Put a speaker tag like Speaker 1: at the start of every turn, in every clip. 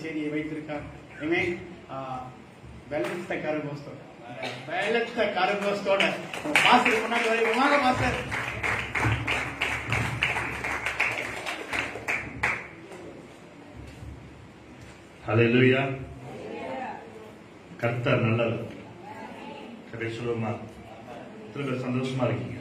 Speaker 1: செய்தியை வைத்திருக்கார் ஏமே வெள்ளத்த கருகோஸ்தோட வெள்ளத்த கருகோஸ்தோட பாஸ்டர் முன்னாடி வரீங்க வாங்க பாஸ்டர்
Speaker 2: ஹalleluya கர்த்தர் நல்லவர் கதை சொல்லுமா எத்தனை பேர் சந்தோஷமா இருக்கீங்க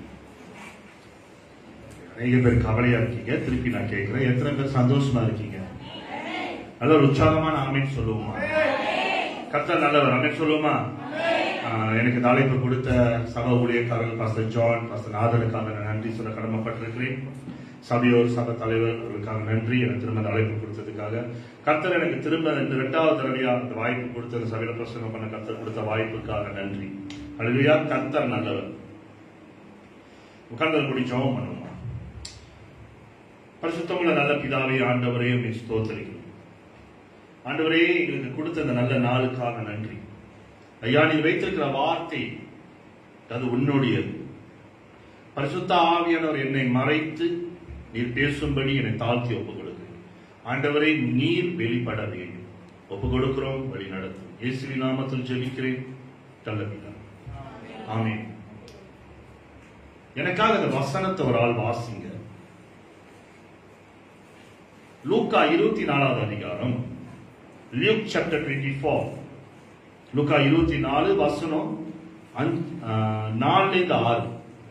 Speaker 2: அநேக பேர் கவலையா இருக்கீங்க திருப்பி நான் கேட்கிறேன் எத்தனை பேர் சந்தோஷமா இருக்கீங்க நல்ல ஒரு உற்சாகமான ஆமீன் சொல்லுவோமா கர்த்தர் நல்லவர் ஆமீன் சொல்லுவோமா ஆஹ், எனக்கு இந்த அழைப்பு கொடுத்த சக ஊழியக்காரர்கள் பாஸ்டர் ஜான் பாஸ்டர் நாதனுக்காக நான் நன்றி சொல்ல கடமைப்பட்டிருக்கிறேன் சபையோர் சபை தலைவர் அவர்களுக்காக நன்றி எனக்கு திரும்ப இந்த அழைப்பு கொடுத்ததுக்காக கர்த்தர் எனக்கு திரும்ப இந்த ரெண்டாவது தடவையா இந்த வாய்ப்பு கொடுத்த இந்த சபையில பிரசங்கம் பண்ண கர்த்தர் கொடுத்த வாய்ப்புக்காக நன்றி அல்லா கர்த்தர் நல்லவர் உட்கார்ந்து கூடி ஜெபம் பண்ணுவோமா பரிசுத்தமுள்ள நல்ல பிதாவே ஆண்டவரே உம்மை ஸ்தோத்தரிக்கிறோம் ஆண்டவரே எங்களுக்கு கொடுத்த இந்த நல்ல நாளுக்காக நன்றி ஐயா நீ வைத்திருக்கிற வார்த்தை அது உன்னுடையது பரிசுத்த ஆவியானவர் என்னை மறைத்து நீர் பேசும்படி என்னை தாழ்த்தி ஒப்புக் கொடுக்கிறேன் ஆண்டவரே நீர் வெளிப்பட வேண்டும் ஒப்புக் கொடுக்கிறோம் வழி நடத்தும் இயேசுவின் நாமத்தில் ஜெபிக்கிறேன் தள்ளப்பிதா ஆமென் எனக்காக இந்த வசனத்தை ஒரு ஆள் வாசிங்க லூக்கா இருபத்தி நாலாவது அதிகாரம் லியூக் சாப்டர் டுவெண்ட்டி ஃபோர் லூக்கா இருபத்தி நாலு வசனம் அஞ்சு- ஆஹ், நாலுல இருந்து ஆறு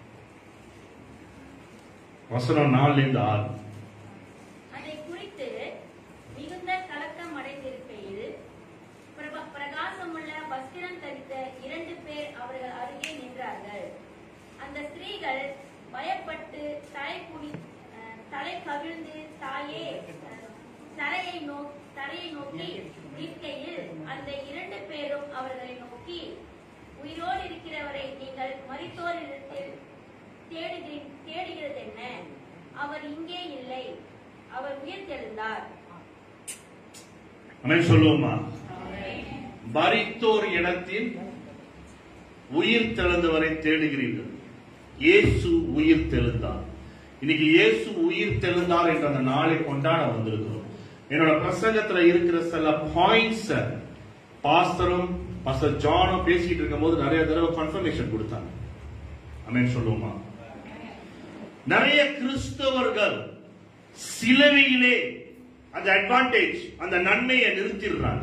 Speaker 2: வசனம் நாலுல இருந்து ஆறு
Speaker 3: அதை குறித்து மிகுந்த கலக்கம் அடைந்திருக்கையில் பிரப- பிரகாசமுள்ள வஸ்திரம் தரித்த இரண்டு பேர் அவர்கள் அருகே நின்றார்கள் அந்த ஸ்திரீகள் பயப்பட்டு தலை குனி அஹ், தலை கவிழ்ந்து தாயே அஹ், தரையை நோ தரையை நோக்கி நிற்கையில் அந்த இரண்டு பேரும் அவர்களை நோக்கி உயிரோடு இருக்கிறவரை நீங்கள் மரித்தோரிடத்தில் தேடுகிறீ- தேடுகிறது என்ன அவர் இங்கே இல்லை அவர் உயிர்த்தெழுந்தார்
Speaker 2: அமேன் சொல்லுவோமா மரித்தோர் இடத்தில் உயிர் தெழுந்தவரை தேடுகிறீர்கள் இயேசு உயிர் தெழுந்தார் இன்னைக்கு இயேசு உயிர் தெழுந்தார் என்ற அந்த நாளை கொண்டாட வந்திருக்கிறோம் என்னோட பிரசங்கத்துல இருக்கிற சில பாயிண்ட்ஸ் பாஸ்டரும் பாஸ்டர் ஜானும் பேசிட்டு இருக்கும்போது நிறைய தடவை கன்ஃபர்மேஷன் கொடுத்தாங்க அமேன் சொல்லுவோமா நிறைய கிறிஸ்தவர்கள் சிலுவையிலே அந்த அட்வான்டேஜ் அந்த நன்மையை நிறுத்திடுறாங்க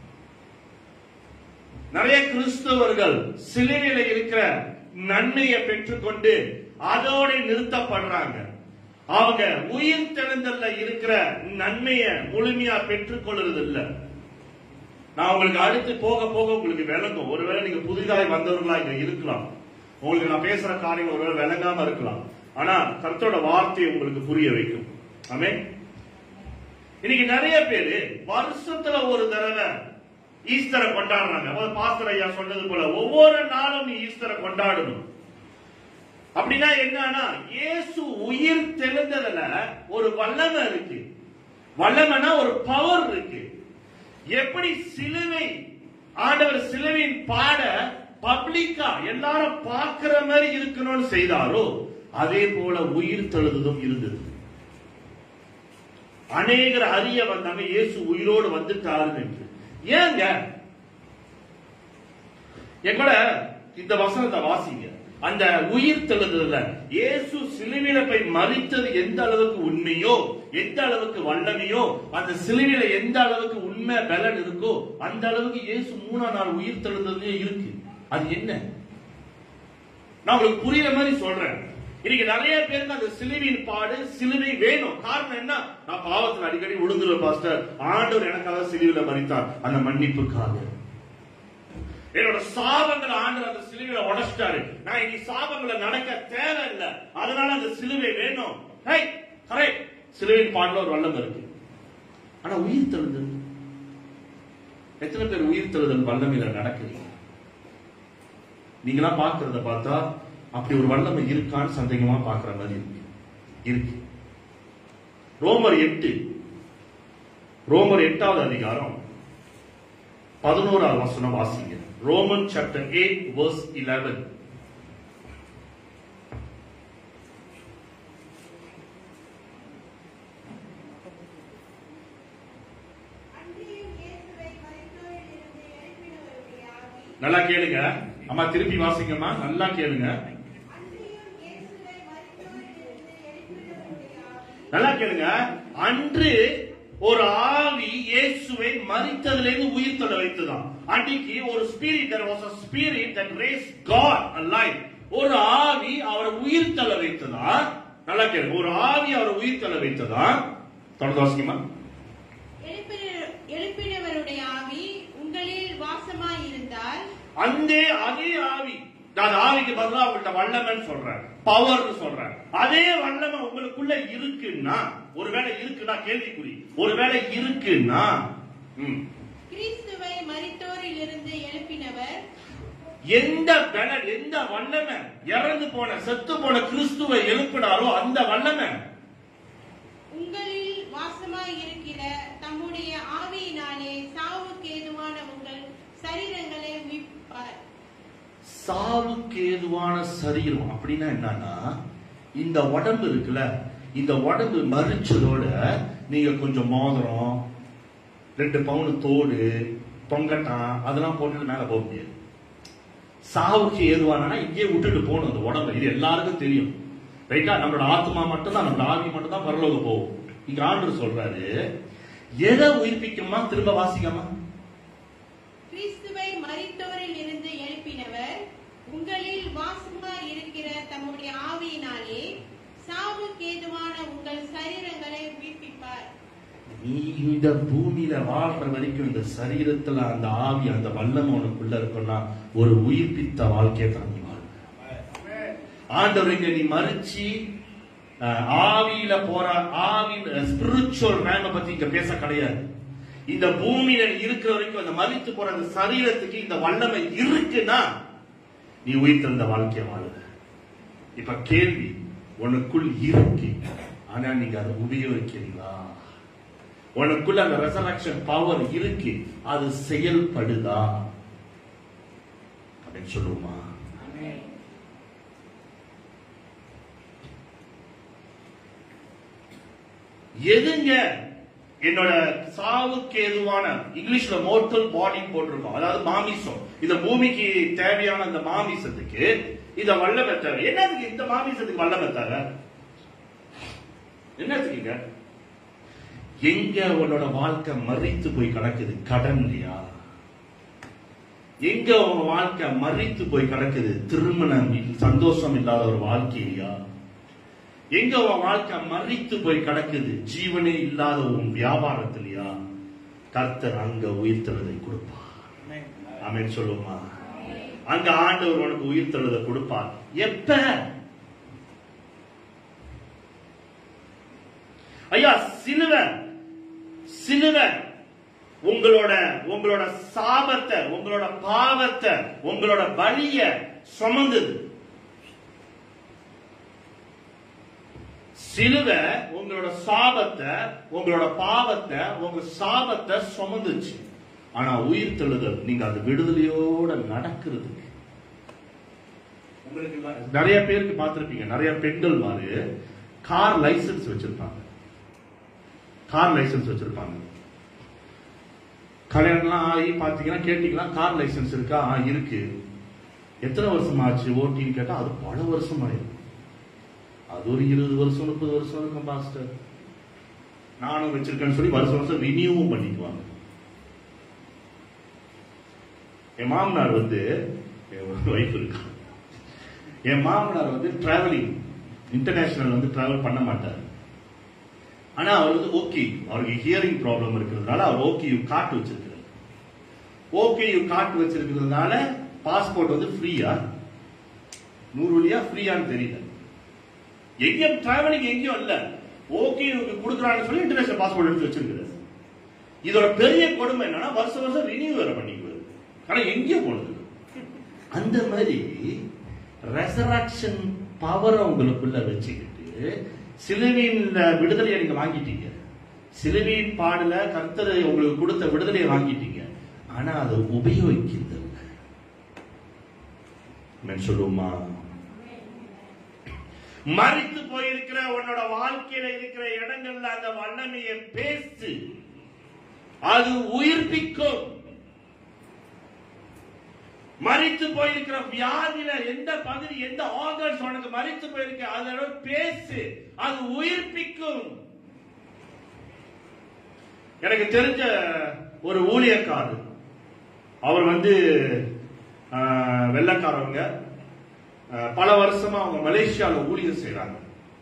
Speaker 2: நிறைய கிறிஸ்தவர்கள் சிலுவையில இருக்கிற நன்மையை பெற்றுக்கொண்டு அதோட நிறுத்தப்படுறாங்க அவங்க உயிர் தெழுந்தல்ல இருக்கிற நன்மையை முழுமையா பெற்றுக்கொள்றது இல்ல நான் உங்களுக்கு அடுத்து போக போக உங்களுக்கு விளங்கும் ஒருவேளை நீங்க புதிதாய் வந்தவர்களா இங்க இருக்கலாம் உங்களுக்கு நான் பேசுற காரியங்கள் ஒருவேளை விளங்காம இருக்கலாம் ஆனா கர்த்தரோட வார்த்தை உங்களுக்கு புரிய வைக்கும் ஆமென் இன்னைக்கு நிறைய பேரு வருஷத்துல ஒரு தடவை ஈஸ்டரை கொண்டாடுறாங்க அதாவது பாஸ்டர் ஐயா சொன்னது போல ஒவ்வொரு நாளும் நீ ஈஸ்டரை கொண்டாடணும் அப்படின்னா என்னன்னா இயேசு உயிர் தெழுந்ததுல ஒரு வல்லமை இருக்கு வல்லமைனா ஒரு பவர் இருக்கு எப்படி சிலுவை ஆண்டவர் சிலுவையின் பாட பப்ளிக்கா எல்லாரும் பார்க்கிற மாதிரி இருக்கணும்னு செய்தாரோ அதே போல உயிர் தெழுதும் இருந்தது அநேகர் அறிய வந்தாங்க இயேசு உயிரோடு வந்துட்டாருன்னு என்று. ஏங்க என் கூட இந்த வசனத்தை வாசிங்க அந்த உயிர் தெழுந்ததுல இயேசு சிலுவையில போய் மறித்தது எந்த அளவுக்கு உண்மையோ எந்த அளவுக்கு வல்லமையோ அந்த சிலுவையில எந்த அளவுக்கு உண்மை பலன் இருக்கோ அந்த அளவுக்கு இயேசு மூணா நாள் உயிர் தெழுந்ததுலயே இருக்கு அது என்ன நான் உங்களுக்கு புரியுற மாதிரி சொல்றேன் இன்னைக்கு நிறைய பேருக்கு அந்த சிலுவையின் பாடு சிலுவை வேணும் காரணம் என்ன நான் பாவத்தில் அடிக்கடி விழுந்துருவேன் பாஸ்டர் ஆண்டவர் எனக்காக சிலுவையில மறித்தார் அந்த மன்னிப்புக்காக என்னோட சாபங்களை ஆண்டவர் அந்த சிலுவையில உடைச்சிட்டாரு நான் இனி சாபங்களை நடக்க தேவையில்லை அதனால அந்த சிலுவை வேணும் ஹே கரெக்ட் சிலுவையின் பாடல ஒரு வல்லம் இருக்கு ஆனா உயிர் தெழுதல் எத்தனை பேர் உயிர் தெழுதல் வல்லமையில நடக்குறீங்க நீங்களா பாக்குறத பார்த்தா அப்படி ஒரு வல்லமை இருக்கான்னு சந்தேகமா பாக்குற மாதிரி இருக்கு இருக்கு ரோமர் எட்டு ரோமர் எட்டாவது அதிகாரம் பதினோராவது வசனம் வாசிங்க ரோமன் சாப்டர் எயிட் verse 11
Speaker 4: அன்றியும்
Speaker 2: நல்லா கேளுங்க அம்மா திருப்பி வாசிங்கம்மா நல்லா கேளுங்க நல்லா கேளுங்க அன்று ஒரு ஆவி இயேசுவை மரித்ததிலிருந்து உயிர் தொட வைத்ததாம் அன்றைக்கு ஒரு spirit there was a spirit that raised God alive ஒரு ஆவி அவரை உயிர் தள்ள வைத்ததா நல்லா கேளுங்க ஒரு ஆவி அவரை உயிர் தள்ள வைத்ததா தொடர்ந்து வாசிக்கமா
Speaker 4: எழுப்பின- எழுப்பினவருடைய ஆவி உங்களில் வாசமாயிருந்தால்
Speaker 2: அந்த அதே ஆவி நான் ஆவிக்கு பதிலா அவங்கள்ட்ட வல்லமைன்னு சொல்றேன் பவர் சொல்றேன் அதே வல்லமை உங்களுக்குள்ள இருக்குன்னா ஒருவேளை இருக்குன்னா கேள்விக்குறி ஒருவேளை இருக்குன்னா ம்,
Speaker 4: கிறிஸ்துவை மரித்தோரிலிருந்து எழுப்பினவர்
Speaker 2: எந்த பலன் எந்த வல்லமை இறந்து போன செத்து போன கிறிஸ்துவை எழுப்பினாரோ அந்த வல்லமை
Speaker 4: உங்களில் வாசமாயிருக்கிற தம்முடைய ஆவியினாலே சாவுக்கு ஏதுவான உங்கள் சரீரங்களை உயிர்ப்பார்
Speaker 2: சாவுக்கு ஏதுவான சரீரம் அப்படின்னா என்னன்னா இந்த உடம்பு இருக்குல்ல இந்த உடம்பு மறிச்சதோட நீங்க கொஞ்சம் மோதிரம் ரெண்டு பவுன் தோடு தொங்கட்டான் அதெல்லாம் போட்டுட்டு மேல போக முடியாது சாவுக்கு ஏதுவானா இங்கே விட்டுட்டு போகணும் அந்த உடம்பு இது எல்லாருக்கும் தெரியும் ரைட்டா நம்மளோட ஆத்மா மட்டும் தான் நம்மளோட ஆவி மட்டும் தான் பரலோகம் போகும் இங்க ஆண்டவர் சொல்றாரு எதை உயிர்ப்பிக்குமா திரும்ப வாசிக்காமா
Speaker 4: கிறிஸ்துவை மரித்தோரில் இருந்து எழுப்பினவர் உங்களில் வாசமாயிருக்கிற தம்முடைய ஆவியினாலே சாவுக்கு ஏதுவான உங்கள் சரீரங்களை உயிர்ப்பிப்பார்
Speaker 2: நீ இந்த பூமியில வாழ்ற வரைக்கும் இந்த சரீரத்துல அந்த ஆவி அந்த வல்லமை உனக்குள்ள இருக்குன்னா ஒரு உயிர்ப்பித்த வாழ்க்கையை தான் நீ வாழ் ஆண்டவர் இங்க நீ மறிச்சு அஹ், ஆவியில போற ஆவி ஸ்பிரிச்சுவல் மேம பத்தி இங்க பேச கிடையாது இந்த பூமியில நீ இருக்கிற வரைக்கும் அந்த மறித்து போற அந்த சரீரத்துக்கு இந்த வல்லமை இருக்குன்னா நீ உயிர் தந்த வாழ்க்கையை வாழுத இப்ப கேள்வி உனக்குள் இருக்கு ஆனா நீங்க அதை உபயோகிக்கிறீங்களா உனக்குள்ள அந்த ரெசரக்ஷன் பவர் இருக்கு அது செயல்படுதா அப்படின்னு சொல்லுவோமா எதுங்க என்னோட சாவுக்கு ஏதுவான இங்கிலீஷ்ல மோட்டல் பாடி போட்டிருக்கோம் அதாவது மாமிசம் இந்த பூமிக்கு தேவையான அந்த மாமிசத்துக்கு இந்த வல்லமை தேவை என்னதுக்கு இந்த மாமிசத்துக்கு வல்லமை தேவை என்னத்துக்குங்க எங்க உன்னோட வாழ்க்கை மறித்து போய் கிடக்குது கடன்லையா எங்க உங்க வாழ்க்கை மறித்து போய் கிடக்குது திருமணம் இல்ல- சந்தோஷம் இல்லாத ஒரு வாழ்க்கையிலையா எங்க உன் வாழ்க்கை மறித்து போய் கிடக்குது ஜீவனே இல்லாத உன் வியாபாரத்திலையா கர்த்தர் அங்க உயிர்த்தெழுதை கொடுப்பார் ஆமென் சொல்லுமா அங்க ஆண்டவர் உனக்கு உயிர்த்தெழுதை கொடுப்பார் எப்ப ஐயா சிலுவை சிலுவை உங்களோட உங்களோட சாபத்தை உங்களோட பாவத்தை உங்களோட வலிய சுமந்தது சிலுவை உங்களோட சாபத்தை உங்களோட பாவத்தை உங்க சாபத்தை சுமந்துச்சு ஆனா உயிர் தெழுதல் நீங்க அது விடுதலையோட நடக்கிறதுக்கு உங்களுக்கு எல்லாம் நிறைய பேருக்கு பார்த்திருப்பீங்க நிறைய பெண்கள் மாதிரி கார் லைசென்ஸ் வச்சிருப்பாங்க கார் லைசென்ஸ் வச்சிருப்பாங்க கல்யாணம்லாம் ஆகி பாத்தீங்கன்னா கேட்டீங்கன்னா கார் லைசென்ஸ் இருக்கா ஆ, இருக்கு எத்தனை வருஷம் ஆச்சு ஓட்டின்னு கேட்டா அது பல வருஷம் ஆயிருக்கு அது ஒரு இருபது வருஷம் முப்பது வருஷம் இருக்கும் பாஸ்டர் நானும் வச்சிருக்கேன்னு சொல்லி வருஷம் வருஷம் ரினியூவும் பண்ணிக்குவாங்க என் மாமனார் வந்து என் ஒய்ஃப் இருக்கு என் மாமனார் வந்து டிராவலிங் இன்டர்நேஷனல் வந்து டிராவல் பண்ண மாட்டார் ஆனா அவர் வந்து ஓகே அவருக்கு ஹியரிங் ப்ராப்ளம் இருக்கிறதுனால அவர் ஓகே யூ காட்டு வச்சிருக்கிறார் ஓகே யூ காட்டு வச்சிருக்கிறதுனால பாஸ்போர்ட் வந்து ஃப்ரீயா நூறு வழியா ஃப்ரீயான்னு தெரியல எங்கேயும் டிராவலிங் எங்கேயும் இல்ல ஓகே இவங்க கொடுக்குறான்னு சொல்லி இன்டர்நேஷனல் பாஸ்போர்ட் எடுத்து வச்சிருக்கிறார் இதோட பெரிய கொடுமை என்னன்னா வருஷம் வருஷம் ரினியூ வேற பண்ணிக்குவாரு ஆனா எங்கேயோ போனது அந்த மாதிரி ரெசராக்ஷன் பவரை உங்களுக்குள்ள வச்சுக்கிட்டு சிலுவையின் விடுதலையை நீங்க வாங்கிட்டீங்க சிலுவையின் பாடல கர்த்தர் உங்களுக்கு கொடுத்த விடுதலையை வாங்கிட்டீங்க ஆனா அதை உபயோகிக்கிறது இல்ல. ஆமென் சொல்லுவோமா மறித்து போயிருக்கிற உன்னோட வாழ்க்கையில இருக்கிற இடங்கள்ல அந்த வல்லமையை பேசு அது உயிர்ப்பிக்கும் மறித்து போயிருக்கிற வியாதியில எந்த பகுதி எந்த ஆர்கன்ஸ் உனக்கு மறித்து போயிருக்கு அதோட பேசு அது உயிர்ப்பிக்கும் எனக்கு தெரிஞ்ச ஒரு ஊழியக்காரர் அவர் வந்து ஆஹ், வெள்ளைக்காரவங்க ஆஹ், பல வருஷமா அவங்க மலேசியால ஊழியம் செய்றாங்க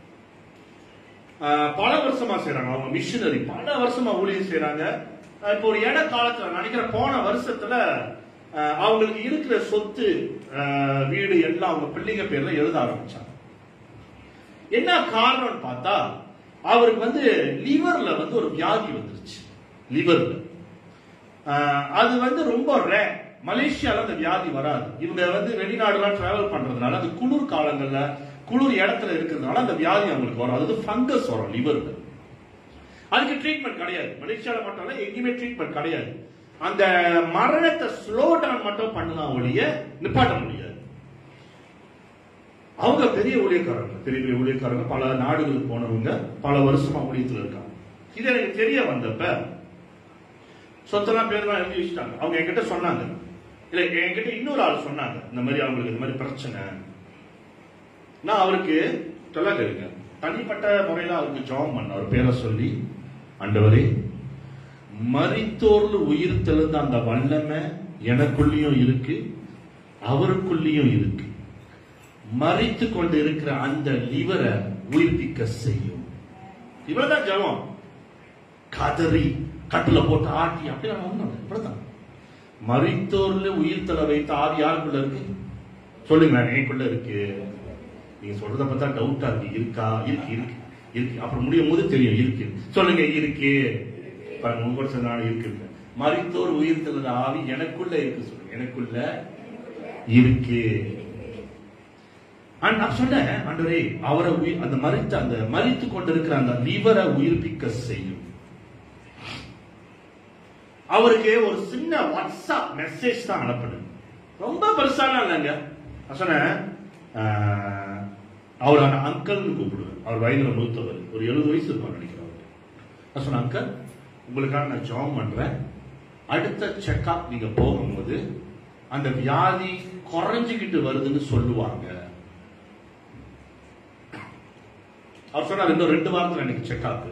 Speaker 2: ஆஹ், பல வருஷமா செய்றாங்க அவங்க மிஷினரி பல வருஷமா ஊழியம் செய்றாங்க ஆஹ், இப்போ ஒரு இட காலத்துல நான் நினைக்கிறேன் போன வருஷத்துல ஆஹ், அவங்களுக்கு இருக்கிற சொத்து ஆஹ், வீடு எல்லாம் அவங்க பிள்ளைங்க பேர்ல எழுத ஆரம்பிச்சாங்க என்ன காரணம்னு பார்த்தா அவருக்கு வந்து லிவர்ல வந்து ஒரு வியாதி வந்துருச்சு லிவர்ல அது வந்து ரொம்ப ரே மலேசியால அந்த வியாதி வராது இவங்க வந்து வெளிநாடுலாம் டிராவல் பண்றதுனால அது குளிர் காலங்கள்ல குளிர் இடத்துல இருக்கிறதுனால அந்த வியாதி அவங்களுக்கு வரும் அது ஃபங்கஸ் வரும் லிவர்ல அதுக்கு ட்ரீட்மெண்ட் கிடையாது மலேசியால மட்டும் இல்ல எங்கேயுமே ட்ரீட்மெண்ட் கிடையாது அந்த மரணத்தை ஸ்லோ டவுன் மட்டும் பண்ணலாம் ஒழிய நிப்பாட்ட முடியாது அவங்க பெரிய ஊழியக்காரங்க பெரிய பெரிய ஊழியக்காரங்க பல நாடுகளுக்கு போனவங்க பல வருஷமா ஊழியத்துல இருக்காங்க இது எனக்கு தெரிய வந்தப்ப சொத்தெல்லாம் பேர்லாம் எழுதி வச்சுட்டாங்க அவங்க என்கிட்ட சொன்னாங்க இல்ல என்கிட்ட இன்னொரு ஆள் சொன்னாங்க இந்த மாதிரி அவங்களுக்கு இந்த மாதிரி பிரச்சனை நான் அவருக்கு சொல்ல கேளுங்க தனிப்பட்ட முறையில அவருக்கு ஜாம் பண்ண அவர் பேரை சொல்லி ஆண்டவரே மரித்தோர்ல உயிர் தெழுந்த அந்த வல்லமை எனக்குள்ளேயும் இருக்கு அவருக்குள்ளேயும் இருக்கு மறித்து கொண்டு இருக்கிற அந்த லிவரை உயிர்ப்பிக்க செய்யும் இவ்வளவுதான் ஜெபம் கதறி கட்டுல போட்டு ஆட்டி அப்படி நான் ஒண்ணும் இல்லை. இவ்வளவுதான் மறித்தோர்ல உயிர் தலை வைத்த ஆவி யாருக்குள்ள இருக்கு சொல்லுங்க எனக்குள்ள இருக்கு நீங்க சொல்றத பார்த்தா டவுட்டா இருக்கு இருக்கா இருக்கு இருக்கு இருக்கு அப்புறம் முடியும் போது தெரியும் இருக்கு சொல்லுங்க இருக்கு பாருங்க உங்க கூட சொன்னாலும் இருக்கு மறித்தோர் உயிர் தழுத ஆவி எனக்குள்ள இருக்கு சொல்லுங்க எனக்குள்ள இருக்கு ஆனா நான் சொன்னேன் ஆண்டவரே அவரை உயிர் அந்த மறித்த அந்த மறித்து கொண்டிருக்கிற அந்த லிவரை உயிர்ப்பிக்க செய்யும் அவருக்கு ஒரு சின்ன வாட்ஸ்அப் மெசேஜ் தான் அனுப்புனேன் ரொம்ப பெருசாலாம் இல்லைங்க நான் சொன்னேன் ஆஹ், அவர் நான் அங்கிள்னு கூப்பிடுவேன் அவர் வயதுல மூத்தவர் ஒரு எழுபது வயசு இருக்கும் நினைக்கிறேன் அவருக்கு. நான் சொன்னேன் அங்கிள் உங்களுக்காக நான் ஜாம் பண்றேன் அடுத்த செக்அப் நீங்க போகும்போது அந்த வியாதி குறைஞ்சுக்கிட்டு வருதுன்னு சொல்லுவாங்க அவர் சொன்னார் இன்னும் ரெண்டு வாரத்துல எனக்கு செக்அப்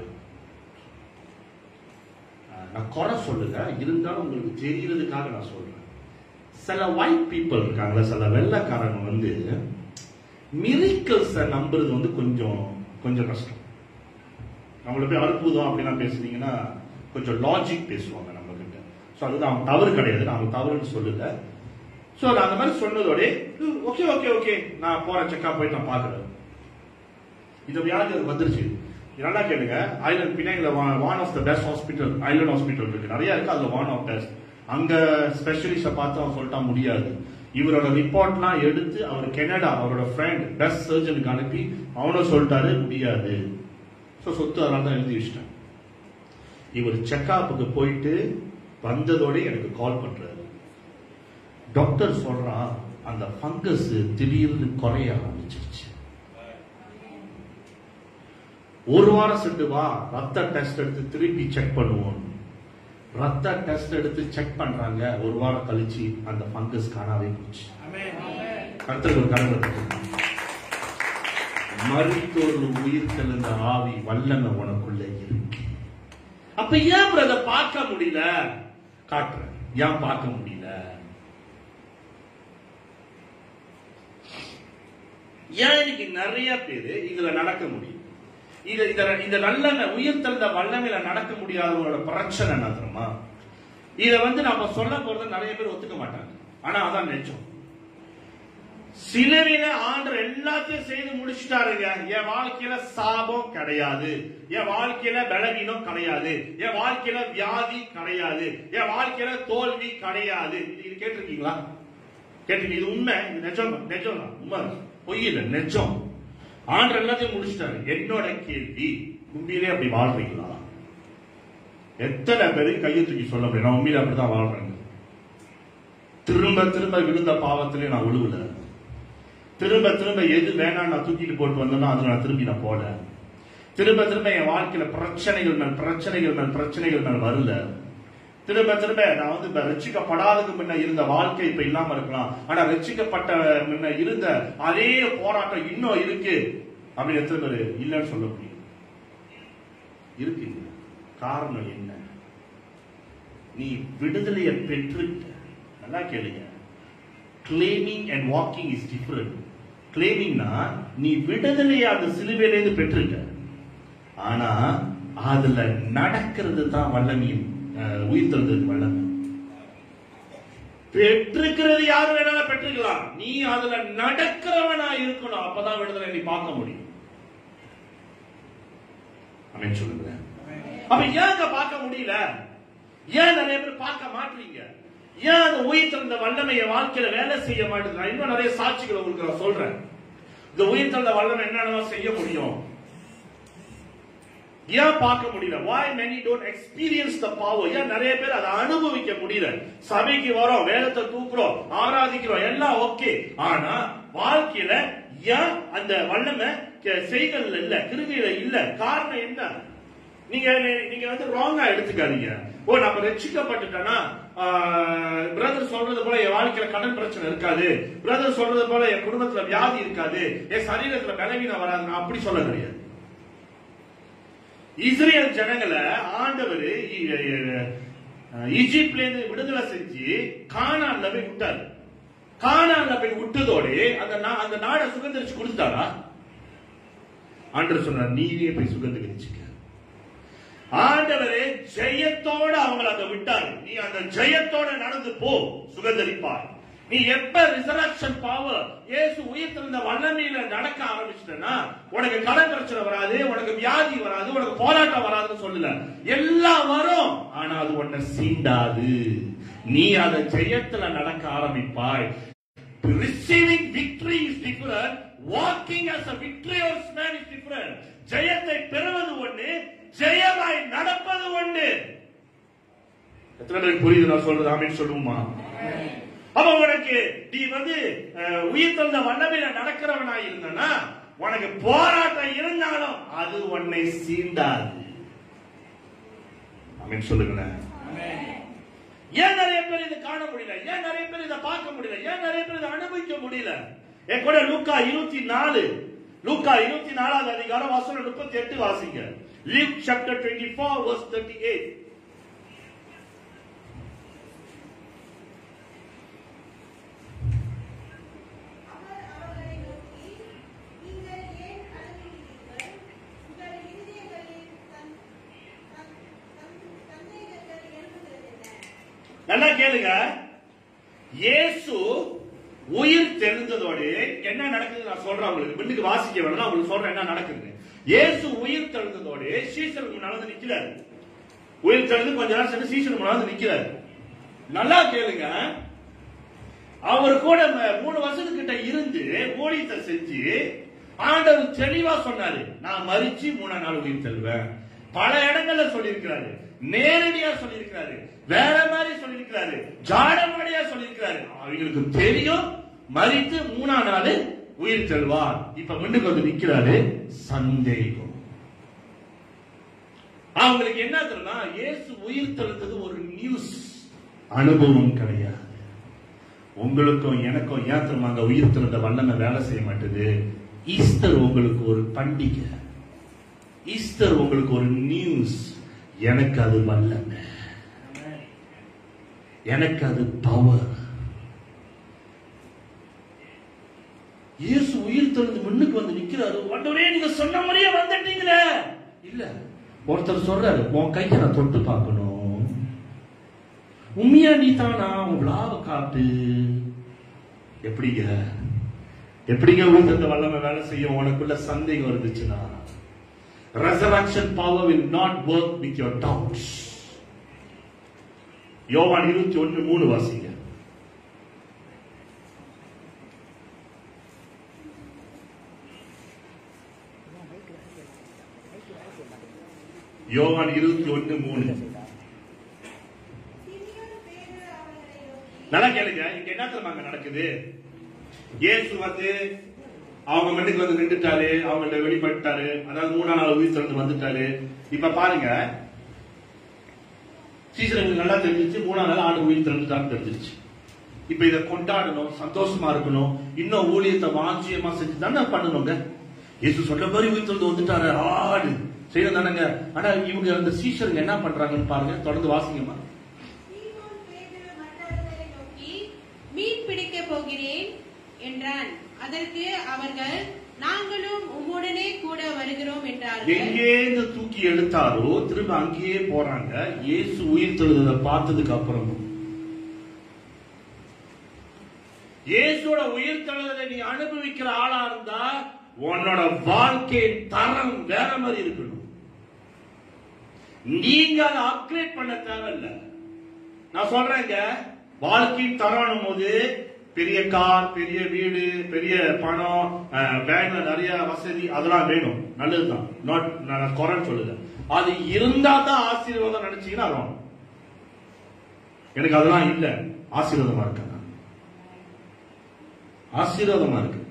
Speaker 2: நான் குறை சொல்லுங்க இருந்தாலும் உங்களுக்கு தெரியறதுக்காக நான் சொல்றேன் சில ஒயிட் பீப்புள் இருக்காங்களா சில வெள்ளைக்காரங்க வந்து மிரிக்கல்ஸ நம்புறது வந்து கொஞ்சம் கொஞ்சம் கஷ்டம் அவங்கள போய் அற்புதம் அப்படிலாம் பேசுனீங்கன்னா கொஞ்சம் லாஜிக் பேசுவாங்க நம்ம கிட்ட ஸோ அதுதான் அவங்க தவறு கிடையாது நான் அவங்க தவறுன்னு சொல்லல ஸோ நான் அந்த மாதிரி சொன்னதோட ஓகே ஓகே ஓகே நான் போறேன் செக்அப் போயிட்டு நான் பார்க்குறேன் இந்த வியாதி அவருக்கு வந்துருச்சு இது நல்லா கேளுங்க ஐலண்ட் பின்னாடில one of the best hospital island hospital இருக்கு நிறைய இருக்கு அதுல ஒன் ஆஃப் பெஸ்ட் அங்க ஸ்பெஷலிஸ்ட பார்த்து அவன் சொல்லிட்டா முடியாது இவரோட ரிப்போர்ட்லாம் எடுத்து அவர் கெனடா அவரோட ஃப்ரெண்ட் பெஸ்ட் சர்ஜனுக்கு அனுப்பி அவனும் சொல்லிட்டாரு முடியாது ஸோ சொத்து அதனால தான் எழுதி வச்சிட்டேன் இவர் செக்அப்புக்கு போயிட்டு வந்ததோட எனக்கு கால் பண்றாரு டாக்டர் சொல்றான் அந்த ஃபங்கஸ் திடீர்னு குறைய ஆரம்பிச்சிருச்சு ஒரு வாரம் சென்று வா ரத்த டெஸ்ட் எடுத்து திருப்பி செக் பண்ணுவோம் ரத்த டெஸ்ட் எடுத்து செக் பண்றாங்க ஒரு வாரம் கழிச்சு அந்த ஃபங்கஸ் காணாவே போச்சு கருத்துக்கு ஒரு கடவுள் மருத்துவர் உயிர் தெளிந்த ஆவி வல்லமை உனக்குள்ள இருக்கு அப்ப ஏன் அதை பார்க்க முடியல காட்டுறேன் ஏன் பார்க்க முடியல ஏன் இன்னைக்கு நிறைய பேரு இதுல நடக்க முடியும் இது இந்த இந்த நல்ல உயிர் தந்த வல்லமையில நடக்க முடியாதவங்களோட பிரச்சனை என்ன தெரியுமா இத வந்து நாம சொல்ல போறத நிறைய பேர் ஒத்துக்க மாட்டாங்க ஆனா அதான் நிஜம் சிலுவையில ஆண்டவர் எல்லாத்தையும் செய்து முடிச்சிட்டாருங்க என் வாழ்க்கையில சாபம் கிடையாது என் வாழ்க்கையில பலவீனம் கிடையாது என் வாழ்க்கையில வியாதி கிடையாது என் வாழ்க்கையில தோல்வி கிடையாது இது இது கேட்டிருக்கீங்களா கேட்டிருக்கீங்க இது உண்மை இது நிஜம் நிஜம் தான் உண்மை பொய் இல்லை நிஜம் ஆண்டர் எல்லாத்தையும் முடிச்சிட்டாரு என்னோட கேள்வி உண்மையிலே அப்படி வாழ்றீங்களா எத்தனை பேரு கையை தூக்கி சொல்ல முடியும் நான் உண்மையில அப்படிதான் வாழ்றேங்க திரும்ப திரும்ப விழுந்த பாவத்திலே நான் விழுவல திரும்ப திரும்ப எது வேணாம் நான் தூக்கிட்டு போட்டு வந்தேனோ அதுல நான் திரும்பி நான் போல திரும்ப திரும்ப என் வாழ்க்கையில பிரச்சனைகள் மேல் பிரச்சனைகள் மேல் பிரச்சனைகள் மேல் வரல திரும்ப திரும்ப நான் வந்து இப்ப ரட்சிக்கப்படாததுக்கு முன்ன இருந்த வாழ்க்கை இப்ப இல்லாம இருக்கலாம் ஆனா ரட்சிக்கப்பட்ட முன்ன இருந்த அதே போராட்டம் இன்னும் இருக்கு அப்படின்னு எத்தனை பேர் இல்லைன்னு சொல்ல முடியும் இருக்கு காரணம் என்ன நீ விடுதலையை பெற்றுட்ட நல்லா கேளுங்க climbing and walking is different கிளைமிங்னா நீ விடுதலையை அந்த சிலுவையிலேருந்து பெற்றுட்ட ஆனா அதுல நடக்கிறது தான் வல்லமையும் அஹ், உயிர்த்தெழுதல் வல்லமை பெற்றிருக்கிறது யாரு வேணாலும் பெற்றுக்கலாம் நீ அதுல நடக்கிறவனா இருக்கணும் அப்பதான் விடுதலை நீ பார்க்க முடியும் அப்படின்னு சொல்லுங்க அப்ப ஏங்க பார்க்க முடியல ஏன் நிறைய பேர் பார்க்க மாட்டீங்க ஏன் அந்த உயிர் தந்த வல்லமைய வாழ்க்கையில வேலை செய்ய மாட்டேங்குது நான் இன்னும் நிறைய சாட்சிகளை உங்களுக்கு நான் சொல்றேன் இந்த உயிர் தந்த வல்லமை என்னென்ன செய்ய முடியும் ஏன் பார்க்க முடியல why many don't experience the power ஏன் நிறைய பேர் அதை அனுபவிக்க முடியல சபைக்கு வரோம் வேதத்தை தூக்குறோம் ஆராதிக்கிறோம் எல்லாம் ஓகே ஆனா வாழ்க்கையில ஏன் அந்த வல்லமை கே- செய்கள்ல இல்ல கிருகையில இல்ல காரணம் என்ன நீங்க நீங்க வந்து ராங்கா எடுத்துக்காதீங்க ஓ நம்ம ரட்சிக்கப்பட்டுட்டோம்னா பிரதர் சொல்றது போல என் வாழ்க்கையில கடன் பிரச்சனை இருக்காது பிரதர் சொல்றது போல என் குடும்பத்துல வியாதி இருக்காது என் சரீரத்துல பலவீனம் வராது நான் அப்படி சொல்ல கிடையாது இஸ்ரேல் ஜனங்களை ஆண்டவர் ஈஜிப்ட்ல இருந்து விடுதலை செஞ்சு கானான்ல போய் விட்டாரு கானான்ல போய் விட்டதோடு அந்த நா- அந்த நாடை சுதந்திரிச்சு கொடுத்தாரா ஆண்டவர் சொன்னார் நீயே போய் சுதந்திரிச்சுக்க ஆண்டவரே ஜெயத்தோட அவங்களை அங்க விட்டாரு நீ அந்த ஜெயத்தோட நடந்து போ சுகந்தரிப்பாய் நீ எப்ப ரிசரக்ஷன் பவர் இயேசு உயிர் திறந்த வல்லமையில நடக்க ஆரம்பிச்சிட்டனா உனக்கு கடன் பிரச்சனை வராது உனக்கு வியாதி வராது உனக்கு போராட்டம் வராதுன்னு சொல்லல எல்லாம் வரும் ஆனா அது உன்னை சீண்டாது நீ அந்த ஜெயத்துல நடக்க ஆரம்பிப்பாய் receiving victory is different walking as a victorious man is different ஜெயத்தை பெறுவது ஒண்ணு ஜெயமாய் நடப்பது ஒண்ணு எத்தனை பேருக்கு புரியுது நான் சொல்றது ஆமீன் சொல்லுவோமா அப்ப உனக்கு நீ வந்து அஹ், உயிர் தந்த வல்லமையில நடக்கிறவனாய் இருந்தனா உனக்கு போராட்டம் இருந்தாலும் அது உன்னை சீண்டாது ஆமீன் சொல்லுங்களேன் ஏன் நிறைய பேர் இதை காண முடியல ஏன் நிறைய பேர் இதை பார்க்க முடியல ஏன் நிறைய பேர் இதை அனுபவிக்க முடியல என் கூட லூக்கா இருபத்தி நாலு லூக்கா இருபத்தி நாலாவது அதிகாரம் வசனம் முப்பத்தி எட்டு வாசிங்க Luke chapter twenty four verse thirty eight
Speaker 5: அவர் அவர்களை நோக்கி நீங்கள் ஏன் கலங்குகிறீர்கள் உங்கள் இருதயங்களில் தன் தன் தன் சந்தேகங்கள் எழுப்புகிறது என்ன
Speaker 2: நல்லா கேளுங்க இயேசு உயிர் தெரிந்ததோடு என்ன நடக்குது நான் சொல்றேன் உங்களுக்கு முன்னுக்கு வாசிக்க வேணாம் உங்களுக்கு சொல்றேன் என்ன நடக்குது இயேசு உயிர் தெரிந்ததோடு சீசனுக்கு முன்னால வந்து நிக்கிறாரு உயிர் தெரிந்து கொஞ்ச நேரம் சென்று சீசனுக்கு முன்னால வந்து நிக்கிறாரு நல்லா கேளுங்க அவர் கூட ம- மூணு வருஷத்துக்கிட்ட இருந்து ஊழியத்தை செஞ்சு ஆண்டவர் தெளிவா சொன்னாரு நான் மறிச்சு மூணாம் நாள் உயிர் தருவேன் பல இடங்கள்ல சொல்லியிருக்கிறாரு நேரடியா சொல்லியிருக்கிறாரு வேற மாதிரி சொல்லியிருக்கிறாரு ஜாடமாடியா சொல்லியிருக்கிறாரு அவங்களுக்கு தெரியும் மறித்து மூணாம் நாள் உயிர் தருவார் இப்ப முன்னுக்கு வந்து நிக்கிறாரு சந்தேகம் அவங்களுக்கு என்ன தெரியுமா இயேசு உயிர் தெழுந்தது ஒரு நியூஸ் அனுபவம் கிடையாது உங்களுக்கும் எனக்கும் ஏன் தெரியுமா அங்க உயிர் திறந்த வல்லமை வேலை செய்ய மாட்டேது ஈஸ்டர் உங்களுக்கு ஒரு பண்டிகை ஈஸ்டர் உங்களுக்கு ஒரு நியூஸ் எனக்கு அது வல்லமை எனக்கு அது பவர் இயேசு உயிர் திறந்து முன்னுக்கு வந்து நிக்கிறாரு ஆண்டவரே நீங்க சொன்ன மாதிரியே வந்துட்டீங்களே இல்ல ஒருத்தர் சொல்றாரு உன் கையை நான் தொட்டு பார்க்கணும் உண்மையா நீ தானா உன் விழாவை காட்டு எப்படிங்க எப்படிங்க உயிர்த்த வல்லமை வேலை செய்யும் உனக்குள்ள சந்தேகம் இருந்துச்சுன்னா resurrection power will not work with your doubts யோவான் இருபத்தி ஒன்று மூணு வாசிங்க யோவான் இருபத்தி ஒன்று மூணு
Speaker 5: சிமியோன் பேதுரு அவர்களை நோக்கி
Speaker 2: நல்லா கேளுங்க இங்க என்ன தெரியுமா அங்க நடக்குது இயேசு வந்து அவங்க மண்ணுக்கு வந்து நின்றுட்டாரு அவங்கள்ட்ட வெளிப்பட்டாரு அதாவது மூணாம் நாள் உயிர் திறந்து வந்துட்டாரு இப்ப பாருங்க சீசனுக்கு நல்லா தெரிஞ்சிச்சு மூணாம் நாள் ஆண்டு உயிர் திறந்துட்டான்னு தெரிஞ்சிருச்சு இப்ப இதை கொண்டாடணும் சந்தோஷமா இருக்கணும் இன்னும் ஊழியத்தை வாஞ்சியமா செஞ்சு தானே பண்ணணுங்க இயேசு சொல்ற மாதிரி உயிர் திறந்து வந்துட்டாரு ஆடு செய்யணும் தானேங்க ஆனா இவங்க அந்த சீஷருங்க என்ன பண்றாங்கன்னு பாருங்க தொடர்ந்து வாசிங்கம்மா
Speaker 4: சீமோன் பேதுரு மற்றவர்களை நோக்கி மீன் பிடிக்கப் போகிறேன் என்றான் அதற்கு அவர்கள் நாங்களும் உம்முடனே கூட வருகிறோம் என்றார்கள்
Speaker 2: எங்கேருந்து தூக்கி எடுத்தாரோ திரும்ப அங்கேயே போறாங்க இயேசு உயிர் தெழுதலை பார்த்ததுக்கு அப்புறமும் இயேசுவோட உயிர் தெழுதலை நீ அனுபவிக்கிற ஆளா இருந்தா உன்னோட வாழ்க்கையின் தரம் வேற மாதிரி இருக்கணும் நீங்க அதை அப்கிரேட் பண்ண தேவையில்ல நான் சொல்றேங்க வாழ்க்கையின் தரணும் போது பெரிய கார் பெரிய வீடு பெரிய பணம் அஹ், பேங்க்ல நிறைய வசதி அதெல்லாம் வேணும் நல்லதுதான் நாட் நான் குறைன்னு சொல்லுது அது இருந்தா தான் ஆசீர்வாதம் நினைச்சீங்கன்னா அது wrong. எனக்கு அதெல்லாம் இல்ல ஆசீர்வாதமா இருக்கேன் நான். ஆசீர்வாதமா இருக்கு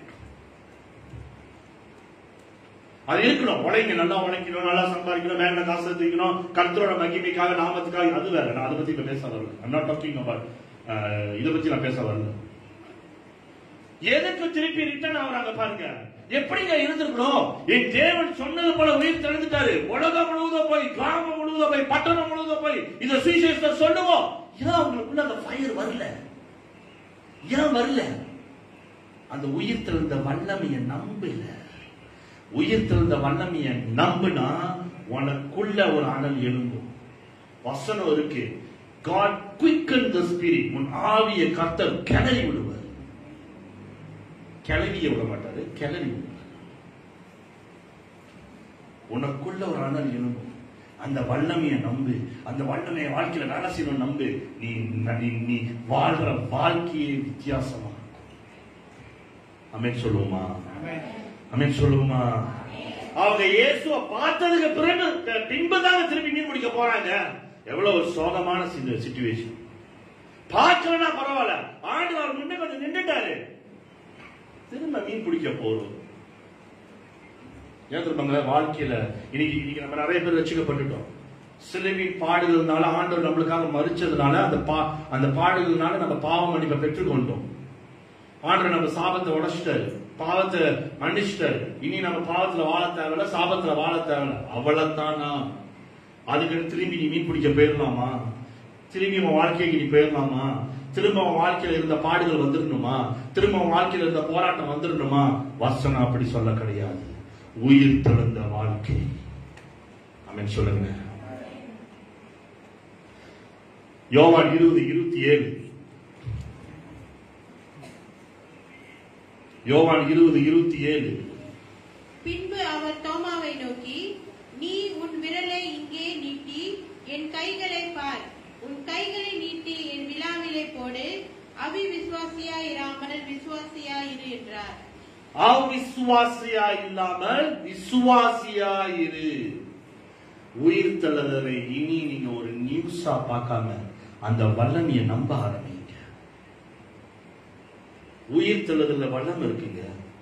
Speaker 2: அது இருக்கணும் உழைங்க நல்லா உழைக்கணும் நல்லா சம்பாதிக்கணும் வேலை காசு எடுத்துக்கணும் கர்த்தரோட மகிமைக்காக நாமத்துக்காக அது வேற நான் அதை பத்தி இப்ப பேச வரல I'm not talking about அஹ், இதை பத்தி நான் பேச வரல எதுக்கு திருப்பி ரிட்டர்ன் ஆகுறாங்க பாருங்க எப்படிங்க இருந்திருக்கணும் என் தேவன் சொன்னது போல உயிர் திறந்துட்டாரு உலகம் முழுவதும் போய் கிராமம் முழுவதும் போய் பட்டணம் முழுவதும் போய் இந்த சுவிசேஷத்தை சொல்லுவோம் ஏன் அவங்களுக்குள்ள அந்த ஃபயர் வரல ஏன் வரல அந்த உயிர் திறந்த வல்லமையை நம்பல உயிர் திறந்த வல்லமையை நம்புனா உனக்குள்ள ஒரு அனல் எழும்பும் வசனம் இருக்கு காட் குவிக்கன் த ஸ்பிரிட் உன் ஆவிய கர்த்தர் கிளறி விடுவார் கிளவிய விட மாட்டாரு கிளறி விடுவார் உனக்குள்ள ஒரு அனல் எழும்பும் அந்த வல்லமையை நம்பு அந்த வல்லமையை வாழ்க்கையில வேலை செய்யணும் நம்பு நீ நீ நீ வாழ்ற வாழ்க்கையே வித்தியாசமா இருக்கும் அமேன் சொல்லுவோமா அமேன் சொல்லுவோமா அவங்க இயேசுவை பார்த்ததுக்கு பிறகு பின்புதாங்க திருப்பி மீன் பிடிக்க போறாங்க எவ்வளவு ஒரு சோகமான சிச்சுவேஷன் பார்க்கலன்னா பரவாயில்ல ஆண்டு அவர் முன்ன கொஞ்சம் நின்றுட்டாரு திரும்ப மீன் பிடிக்க போறோம் ஏன் திரும்பங்க வாழ்க்கையில இன்னைக்கு இன்னைக்கு நம்ம நிறைய பேர் ரசிக்கப்பட்டுட்டோம் சிலுவின் பாடுகிறதுனால ஆண்டவர் நம்மளுக்காக மறிச்சதுனால அந்த பா அந்த பாடுகிறதுனால நம்ம பாவ மன்னிப்பை பெற்றுக்கொண்டோம் ஆண்டவர் நம்ம சாபத்தை உடைச்சிட்டாரு பாவத்தை மன்னிச்சிட்டாரு இனி நம்ம பாவத்துல வாழ தேவையில்ல சாபத்துல வாழ தேவையில்ல அவ்வளவுதானா அதுக்கு திரும்பி நீ மீன் பிடிக்க போயிடலாமா திரும்பி உன் வாழ்க்கைக்கு நீ போயிடலாமா திரும்ப உன் வாழ்க்கையில இருந்த பாடுகள் வந்துடணுமா திரும்ப உன் வாழ்க்கையில இருந்த போராட்டம் வந்துடணுமா வசனம் அப்படி சொல்ல கிடையாது உயிர் தெழுந்த வாழ்க்கை அமேன் சொல்லுங்க யோவான் இருபது இருபத்தி ஏழு யோவான் இருபது இருபத்தி ஏழு
Speaker 4: பின்பு அவர் தோமாவை நோக்கி நீ உன் விரலை இங்கே நீட்டி என் கைகளை பார் உன் கைகளை நீட்டி என் விழாவிலே போடு அவி விசுவாசியாயிராமல் விசுவாசியாயிரு என்றார்
Speaker 2: அவிசுவாசியா இல்லாமல் விசுவாசியாயிரு உயிர் தள்ளதலை இனி நீங்க ஒரு நியூஸா பார்க்காம அந்த வல்லமையை நம்ப ஆரம்பிங்க உயிர் தள்ளதுல வல்லம் இருக்குங்க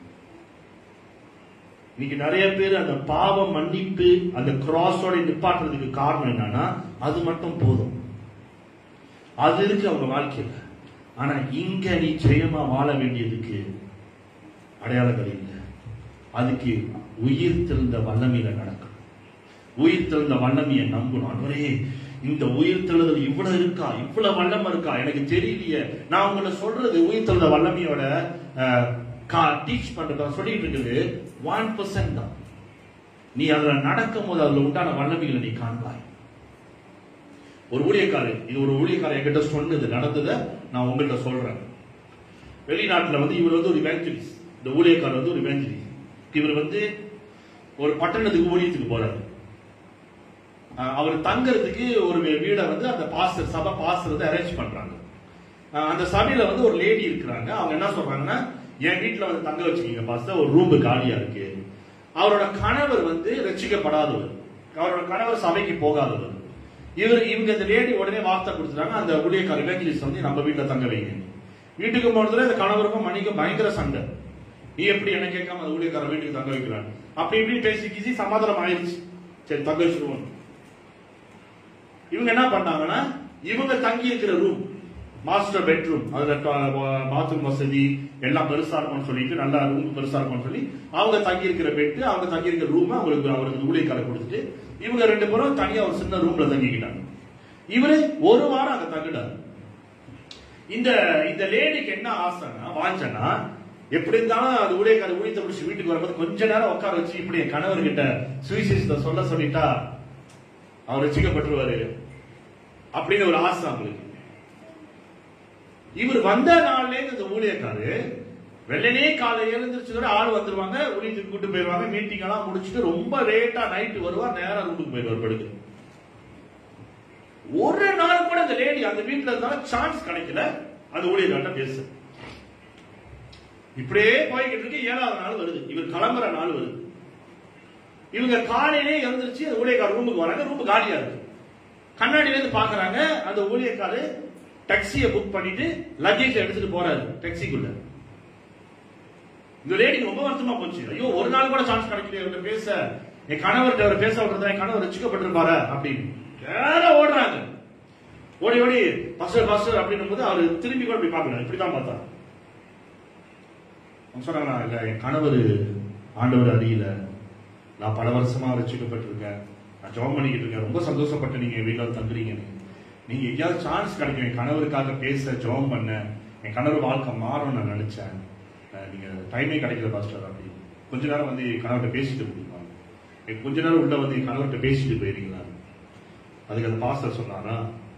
Speaker 2: இன்னைக்கு நிறைய பேர் அந்த பாவ மன்னிப்பு அந்த கிராஸோட நிப்பாட்டுறதுக்கு காரணம் என்னன்னா அது மட்டும் போதும் அது இருக்கு அவங்க வாழ்க்கையில ஆனா இங்க நீ ஜெயமா வாழ வேண்டியதுக்கு அடையாளங்கள் இல்லை அதுக்கு உயிர் தெழுந்த வல்லமையில நடக்கும் உயிர் தெழுந்த வல்லமையை நம்பணும் ஆண்டவரே இந்த உயிர் தெழுதல் இவ்வளவு இருக்கா இவ்வளவு வல்லமை இருக்கா எனக்கு தெரியலையே நான் உங்களை சொல்றது உயிர் தெழுந்த வல்லமையோட டீச் பண்றது சொல்லிட்டு இருக்குது ஒன் பர்சன்ட் தான் நீ அதுல நடக்கும் போது அதுல உண்டான வல்லமைகளை நீ காண்பாய் ஒரு ஊழியக்காரர் இது ஒரு ஊழியக்காரர் என்கிட்ட சொன்னது நடந்ததை நான் உங்கள்கிட்ட சொல்றேன் வெளிநாட்டுல வந்து இவர் வந்து ஒரு இவேஞ்சலிஸ்ட் இந்த ஊழியக்காரர் வந்து ஒரு இவேஞ்சலிஸ்ட் இவர் வந்து ஒரு பட்டணத்துக்கு ஊழியத்துக்கு போறாரு அஹ் அவர் தங்கறதுக்கு ஒரு வீ- வீடை வந்து அந்த பாஸ்டர் சபை பாஸ்டர் வந்து அரேஞ்ச் பண்றாங்க அஹ் அந்த சபையில வந்து ஒரு லேடி இருக்கிறாங்க அவங்க என்ன சொல்றாங்கன்னா என் வீட்டுல வந்து தங்க வச்சுக்கீங்க பாஸ்டர் ஒரு ரூம் காலியா இருக்கு அவரோட கணவர் வந்து ரட்சிக்கப்படாதவர் அவரோட கணவர் சபைக்கு போகாதவர் இவர் இவங்க இந்த லேடி உடனே வார்த்தை கொடுத்துட்டாங்க அந்த ஊழியக்கார இவேஞ்சலிஸ்ட் வந்து நம்ம வீட்டுல தங்க வைங்க வீட்டுக்கு போனதுல இந்த கணவருக்கும் மணிக்கும் பயங்கர சண்டை நீ எப்படி என்ன கேட்காம அந்த ஊழியக்கார வீட்டுக்கு தங்க வைக்கிறான் அப்படி இப்படி பேசி கீசி சமாதானம் ஆயிடுச்சு சரி தங்க வச்சிருவோம் இவங்க என்ன பண்ணாங்கன்னா இவங்க தங்கி இருக்கிற ரூம் மாஸ்டர் பெட்ரூம் அதுல பாத்ரூம் வசதி எல்லாம் பெருசா இருக்கும்னு சொல்லிட்டு நல்லா ரூம் பெருசா இருக்கும்னு சொல்லி அவங்க தங்கி இருக்கிற பெட்டு அவங்க தங்கி இருக்கிற ரூம் அவங்களுக்கு அவருக்கு ஊழியக்காரை கொடுத்துட்டு இவங்க ரெண்டு பேரும் தனியா ஒரு சின்ன ரூம்ல தங்கிக்கிட்டாங்க இவரு ஒரு வாரம் அங்க தங்கிட்டாரு இந்த இந்த லேடிக்கு என்ன ஆசைன்னா வாஞ்சனா எப்படி இருந்தாலும் அது ஊழியக்கார ஊழியத்தை முடிச்சு வீட்டுக்கு வரும்போது கொஞ்ச நேரம் உட்கார வச்சு இப்படி என் கணவர்கிட்ட சுவிசேஷத்தை சொல்ல சொல்லிட்டா அவர் ரசிக்கப்பட்டுருவாரு அப்படின்னு ஒரு ஆசை அவங்களுக்கு இவர் வந்த நாள்ல இருந்து இந்த ஊழியக்காரு வெள்ளனே காலை எழுந்திரிச்சு ஆள் வந்துருவாங்க ஊழியத்துக்கு கூட்டு போயிருவாங்க மீட்டிங் எல்லாம் முடிச்சுட்டு ரொம்ப லேட்டா நைட்டு வருவார் நேரா ரூமுக்கு போயிருவார் படுக்க ஒரு நாள் கூட அந்த லேடி அந்த வீட்டுல இருந்தாலும் சான்ஸ் கிடைக்கல அந்த ஊழியர்கிட்ட பேச இப்படியே போய்கிட்டு இருக்கு ஏழாவது நாள் வருது இவர் கிளம்புற நாள் வருது இவங்க காலையிலே எழுந்திருச்சு அந்த ஊழியக்கார ரூமுக்கு வராங்க ரூம் காலியா இருக்கு கண்ணாடியில இருந்து பாக்குறாங்க அந்த ஊழியக்காரு டாக்ஸியை புக் பண்ணிட்டு லக்கேஜ் எடுத்துட்டு போறாரு டாக்ஸிக்குள்ள இந்த லேடிக்கு ரொம்ப வருத்தமா போச்சு ஐயோ ஒரு நாள் கூட சான்ஸ் கிடைக்கல இவர்கிட்ட பேச என் கணவர்கிட்ட அவர் பேச விடுறதா என் கணவர் ரசிக்கப்பட்டிருப்பாரா அப்படின்னு நேரா ஓடுறாங்க ஓடி ஓடி பஸ்டர் பஸ்டர் அப்படின்னும் போது அவர் திரும்பி கூட போய் பார்க்கல இப்படிதான் பார்த்தா அவங்க சொன்னாங்க "நான் இல்ல என் கணவர் ஆண்டவர் அறியல நான் பல வருஷமா ரசிக்கப்பட்டிருக்கேன் நான் ஜெபம் பண்ணிக்கிட்டு இருக்கேன் ரொம்ப சந்தோஷப்பட்டு நீங்க வீட்டில் வந்து தங்குறீங்க நீங்க எங்கேயாவது சான்ஸ் கிடைக்கும் என் கணவருக்காக பேச ஜெபம் பண்ண என் கணவர் வாழ்க்கை மாறும் நான் நினைச்சேன் அஹ் நீங்க டைமே கிடைக்கல பாஸ்டர் அப்படின்னு கொஞ்ச நேரம் வந்து என் கணவர்கிட்ட பேசிட்டு முடியுமா என் கொஞ்ச நேரம் உள்ள வந்து என் கணவர்கிட்ட பேசிட்டு போயிருக்கீங்களா அதுக்கு அந்த பாஸ்டர் சொன்னாரா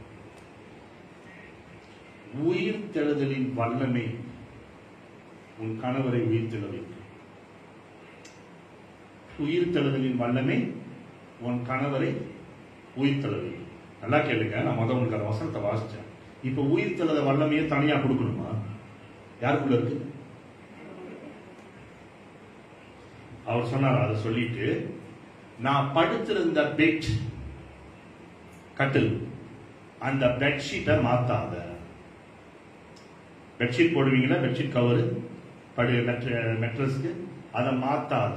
Speaker 2: உயிர் தெழுதலின் வல்லமை உன் கணவரை உயிர்த்தெழ வைக்கும் உயிர் தெழுதலின் வல்லமை உன் கணவரை உயிர்த்தெழ வைக்கும் நல்லா கேளுங்க நான் முதல் உங்களுக்கு அந்த வசனத்தை வாசிச்சேன் இப்ப உயிர் தெழுத வல்லமையை தனியா கொடுக்கணுமா யாருக்குள்ள இருக்கு அவர் சொன்னார் அதை சொல்லிட்டு நான் படுத்திருந்த பெட் கட்டில் அந்த பெட்ஷீட்டை மாத்தாத பெட்ஷீட் போடுவீங்களா பெட்ஷீட் கவர் படு மெட்ரஸ்க்கு அதை மாத்தாத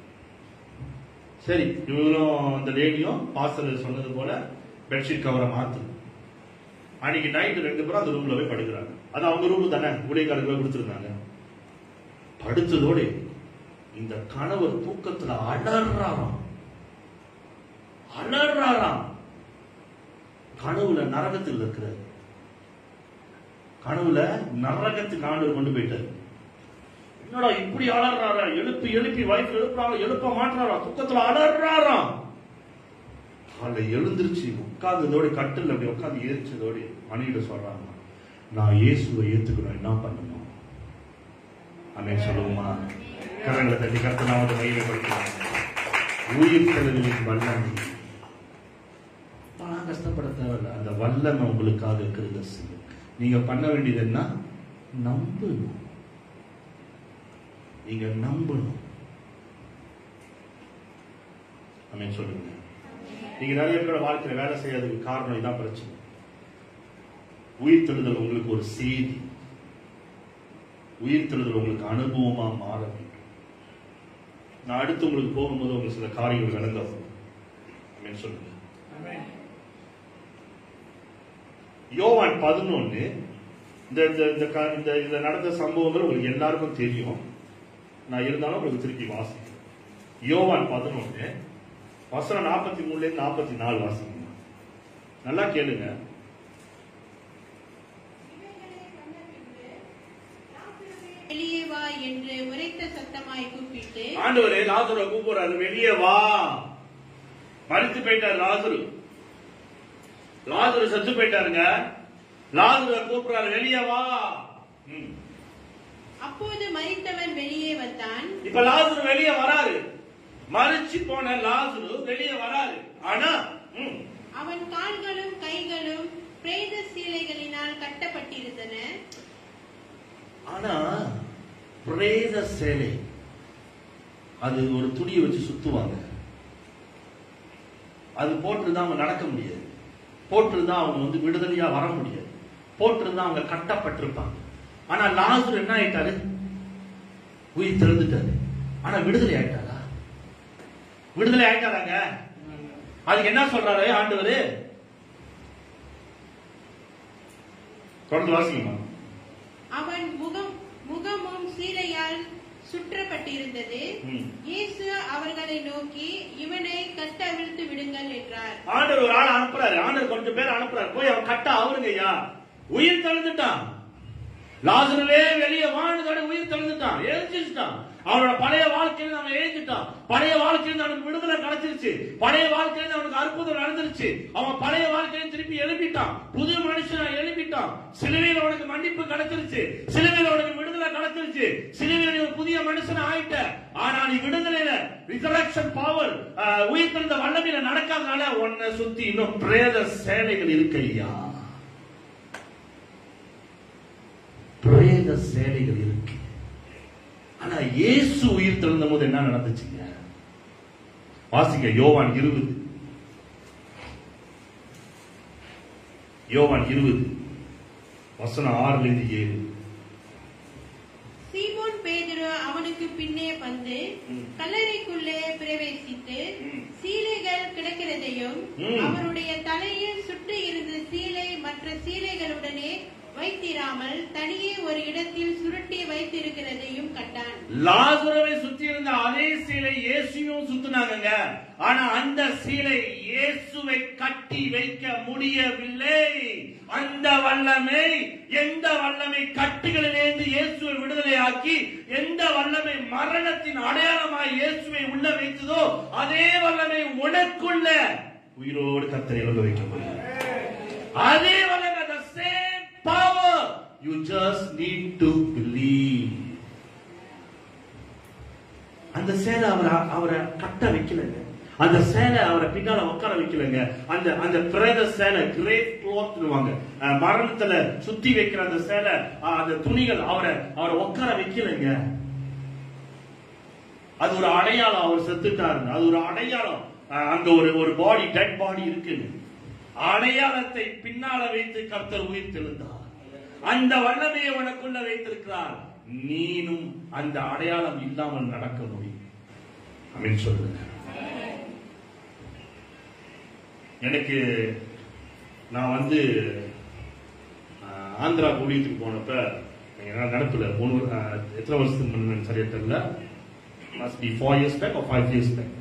Speaker 2: சரி இவரும் அந்த லேடியும் பாஸ்டர் சொன்னது போல பெட்ஷீட் கவரை மாத்து அன்னைக்கு நைட்டு ரெண்டு பேரும் அந்த ரூம்ல போய் படுக்கிறாங்க அது அவங்க ரூம் தானே ஊழியக்காரர்கள் கொடுத்துருந்தாங்க படுத்ததோடு இந்த கணவர் தூக்கத்துல அலறாராம் அலறாராம் கனவுல நரகத்தில் இருக்கிறார் கனவுல நரகத்துக்கு ஆண்டவர் கொண்டு போயிட்டார் என்னடா இப்படி அலறாரா எழுப்பி எழுப்பி வயிற்று எழுப்புறாங்க எழுப்ப மாட்டாரா தூக்கத்துல அலறாராம் காலைல எழுந்திருச்சு உட்கார்ந்ததோட கட்டில் அப்படி உட்கார்ந்து ஏறிச்சதோட மனைவிட சொல்றாங்க நான் இயேசுவை ஏத்துக்கணும் என்ன பண்ணணும் அமே சொல்லுவோமா கரங்களை தட்டி கருத்து நாமத்தை மையப்படுத்தலாம் உயிர் தெளிவின் வல்லமை பணம் கஷ்டப்பட தேவையில்ல அந்த வல்லமை உங்களுக்காக இருக்கிறத செய்யும் நீங்க பண்ண வேண்டியது என்ன நம்பணும் நீங்க நம்பணும் அமேன் சொல்லுங்க நீங்க நிறைய பேரோட வாழ்க்கையில வேலை செய்யறதுக்கு காரணம் இதான் பிரச்சனை உயிர் தெழுதல் உங்களுக்கு ஒரு செய்தி உயிர் தெழுதல் உங்களுக்கு அனுபவமா மாற வேண்டும் நான் அடுத்து உங்களுக்கு போகும்போது உங்களுக்கு சில காரியங்கள் விளங்க வரும் அமேன் சொல்லுங்க யோவான் பதினொன்னு இந்த இந்த இந்த க- இந்த இதுல நடந்த சம்பவங்கள் உங்களுக்கு எல்லாருக்கும் தெரியும் நான் இருந்தாலும் உங்களுக்கு திருப்பி வாசிக்கிறேன் யோவான் பதினொன்னு வசனம் நாற்பத்தி மூணுல இருந்து நாற்பத்தி நாலு வாசிக்கணும் நல்லா கேளுங்க
Speaker 5: இவைகளை சொன்ன பின்பு லாசருவே
Speaker 4: வெளியே வா என்று உரைத்த சத்தமாய் கூப்பிட்டு
Speaker 2: ஆண்டவரே லாசரை கூப்பிடுறாரு வெளியே வா மறித்து போயிட்டார் லாசரு லாசரு செத்து போயிட்டாருங்க லாசரை கூப்பிடுறாரு வெளியே வா ம்.
Speaker 4: அப்போது மரித்தவன் வெளியே வந்தான்
Speaker 2: இப்ப லாசரு வெளியே வராரு மறிச்சு போன லாசரு வெளியே வராரு ஆனா ம்,
Speaker 4: அவன் கால்களும் கைகளும் பிரேத சீலைகளினால் கட்டப்பட்டிருந்தன
Speaker 2: ஆனா பிரேத சேலை அது ஒரு துணியை வச்சு சுத்துவாங்க அது போட்டிருந்தா அவங்க நடக்க முடியாது போட்டிருந்தா அவங்க வந்து விடுதலையா வர முடியாது போட்டிருந்தா அவங்க கட்டப்பட்டிருப்பாங்க ஆனா லாசர் என்ன ஆயிட்டாரு உயிர் திறந்துட்டாரு ஆனா விடுதலை ஆயிட்டாரா விடுதலை ஆயிட்டாராங்க அதுக்கு என்ன சொல்றாரு ஆண்டவரு தொடர்ந்து வாசிங்கம்மா
Speaker 4: அவன் முகம் முகமும் சீலையால் சுற்றப்பட்டிருந்தது
Speaker 2: ம்.
Speaker 4: இயேசு அவர்களை நோக்கி இவனை கட்டவிழ்த்து விடுங்கள் என்றார்
Speaker 2: ஆண்டவர் ஒரு ஆள் அனுப்புறாரு ஆண்டவர் கொஞ்சம் பேர் அனுப்புறாரு போய் அவன் கட்ட அவருங்க ஐயா உயிர் தழுந்துட்டான் லாசருவே வெளியே வாழ்ந்தோட உயிர் தழுந்துட்டான் எழுந்திருச்சுட்டான் அவனோட பழைய வாழ்க்கையில அவன் எழுந்துட்டான் பழைய வாழ்க்கையில அவனுக்கு விடுதலை கிடைச்சிருச்சு பழைய வாழ்க்கையில அவனுக்கு அற்புதம் நடந்துருச்சு அவன் பழைய வாழ்க்கையில திருப்பி எழுப்பிட்டான் புது மனுஷனா எழுப்பிட்டான் சிலுவையில் அவனுக்கு மன்னிப்பு கிடைச்சிருச்சு சிலுவையில் அவனுக்கு விடுதலை கிடைச்சிருச்சு சிலுவையில் நீ ஒரு புதிய மனுஷனா ஆயிட்ட ஆனா நீ விடுதலையில ரிசரக்ஷன் பவர் உயிர் தந்த வல்லமையில நடக்காதனால உன்னை சுத்தி இன்னும் பிரேத சேலைகள் இருக்கு ஐயா பிரேத சேலைகள் இருக்கு ஆனா இயேசு உயிர் தெழுந்த போது என்ன நடந்துச்சுங்க வாசிங்க யோவான் இருபது யோவான் இருபது வசனம் ஆறுல இருந்து ஏழு
Speaker 4: சீமோன் பேதுரு அவனுக்கு பின்னே வந்து
Speaker 2: ம்.
Speaker 4: கல்லறைக்குள்ளே பிரவேசித்து
Speaker 2: ம்.
Speaker 4: சீலைகள் கிடக்கிறதையும்
Speaker 2: ம்.
Speaker 4: அவருடைய தலையில் சுற்றி இருந்த சீலை மற்ற சீலைகளுடனே வைத்திராமல் தனியே ஒரு இடத்தில் சுருட்டி வைத்திருக்கிறதையும் கண்டான்
Speaker 2: லாசுரவை சுத்தி இருந்த அதே சீலை இயேசுவையும் சுத்தினாங்க ஆனா அந்த சீலை இயேசுவை கட்டி வைக்க முடியவில்லை அந்த வல்லமை எந்த வல்லமை கட்டுகளிலிருந்து இயேசுவை விடுதலையாக்கி எந்த வல்லமை மரணத்தின் அடையாளமாய் இயேசுவை உள்ள வைத்ததோ அதே வல்லமை உனக்குள்ள உயிரோடு கத்தரை எழுத வைக்க முடியும் அதே வல்லமை the same power you just need to believe அந்த சேலை அவரை அவரை கட்ட வைக்கலங்க அந்த சேலை அவரை பின்னால உட்கார வைக்கலங்க அந்த அந்த பிரேத சேலை கிரேட் கிளாத்னுவாங்க மரணத்துல சுத்தி வைக்கிற அந்த சேலை அஹ், அந்த துணிகள் அவரை அவரை உட்கார வைக்கலங்க அது ஒரு அடையாளம் அவர் செத்துட்டாருங்க அது ஒரு அடையாளம் அஹ், அங்க ஒரு ஒரு பாடி டெட் பாடி இருக்குங்க அடையாளத்தை பின்னால வைத்து கர்த்தர் உயிர் தெழுந்தார் அந்த வல்லமையை உனக்குள்ள வைத்திருக்கிறார் நீனும் அந்த அடையாளம் இல்லாமல் நடக்க முடியும் அப்படின்னு சொல்லுங்க எனக்கு நான் வந்து ஆஹ், ஆந்திரா ஊழியத்துக்கு போனப்ப என் நடப்புல மூணு வரு- ஆஹ், எத்தனை வருஷத்துக்கு முன்னாடி சரியா தெரியல must be four years back or five years back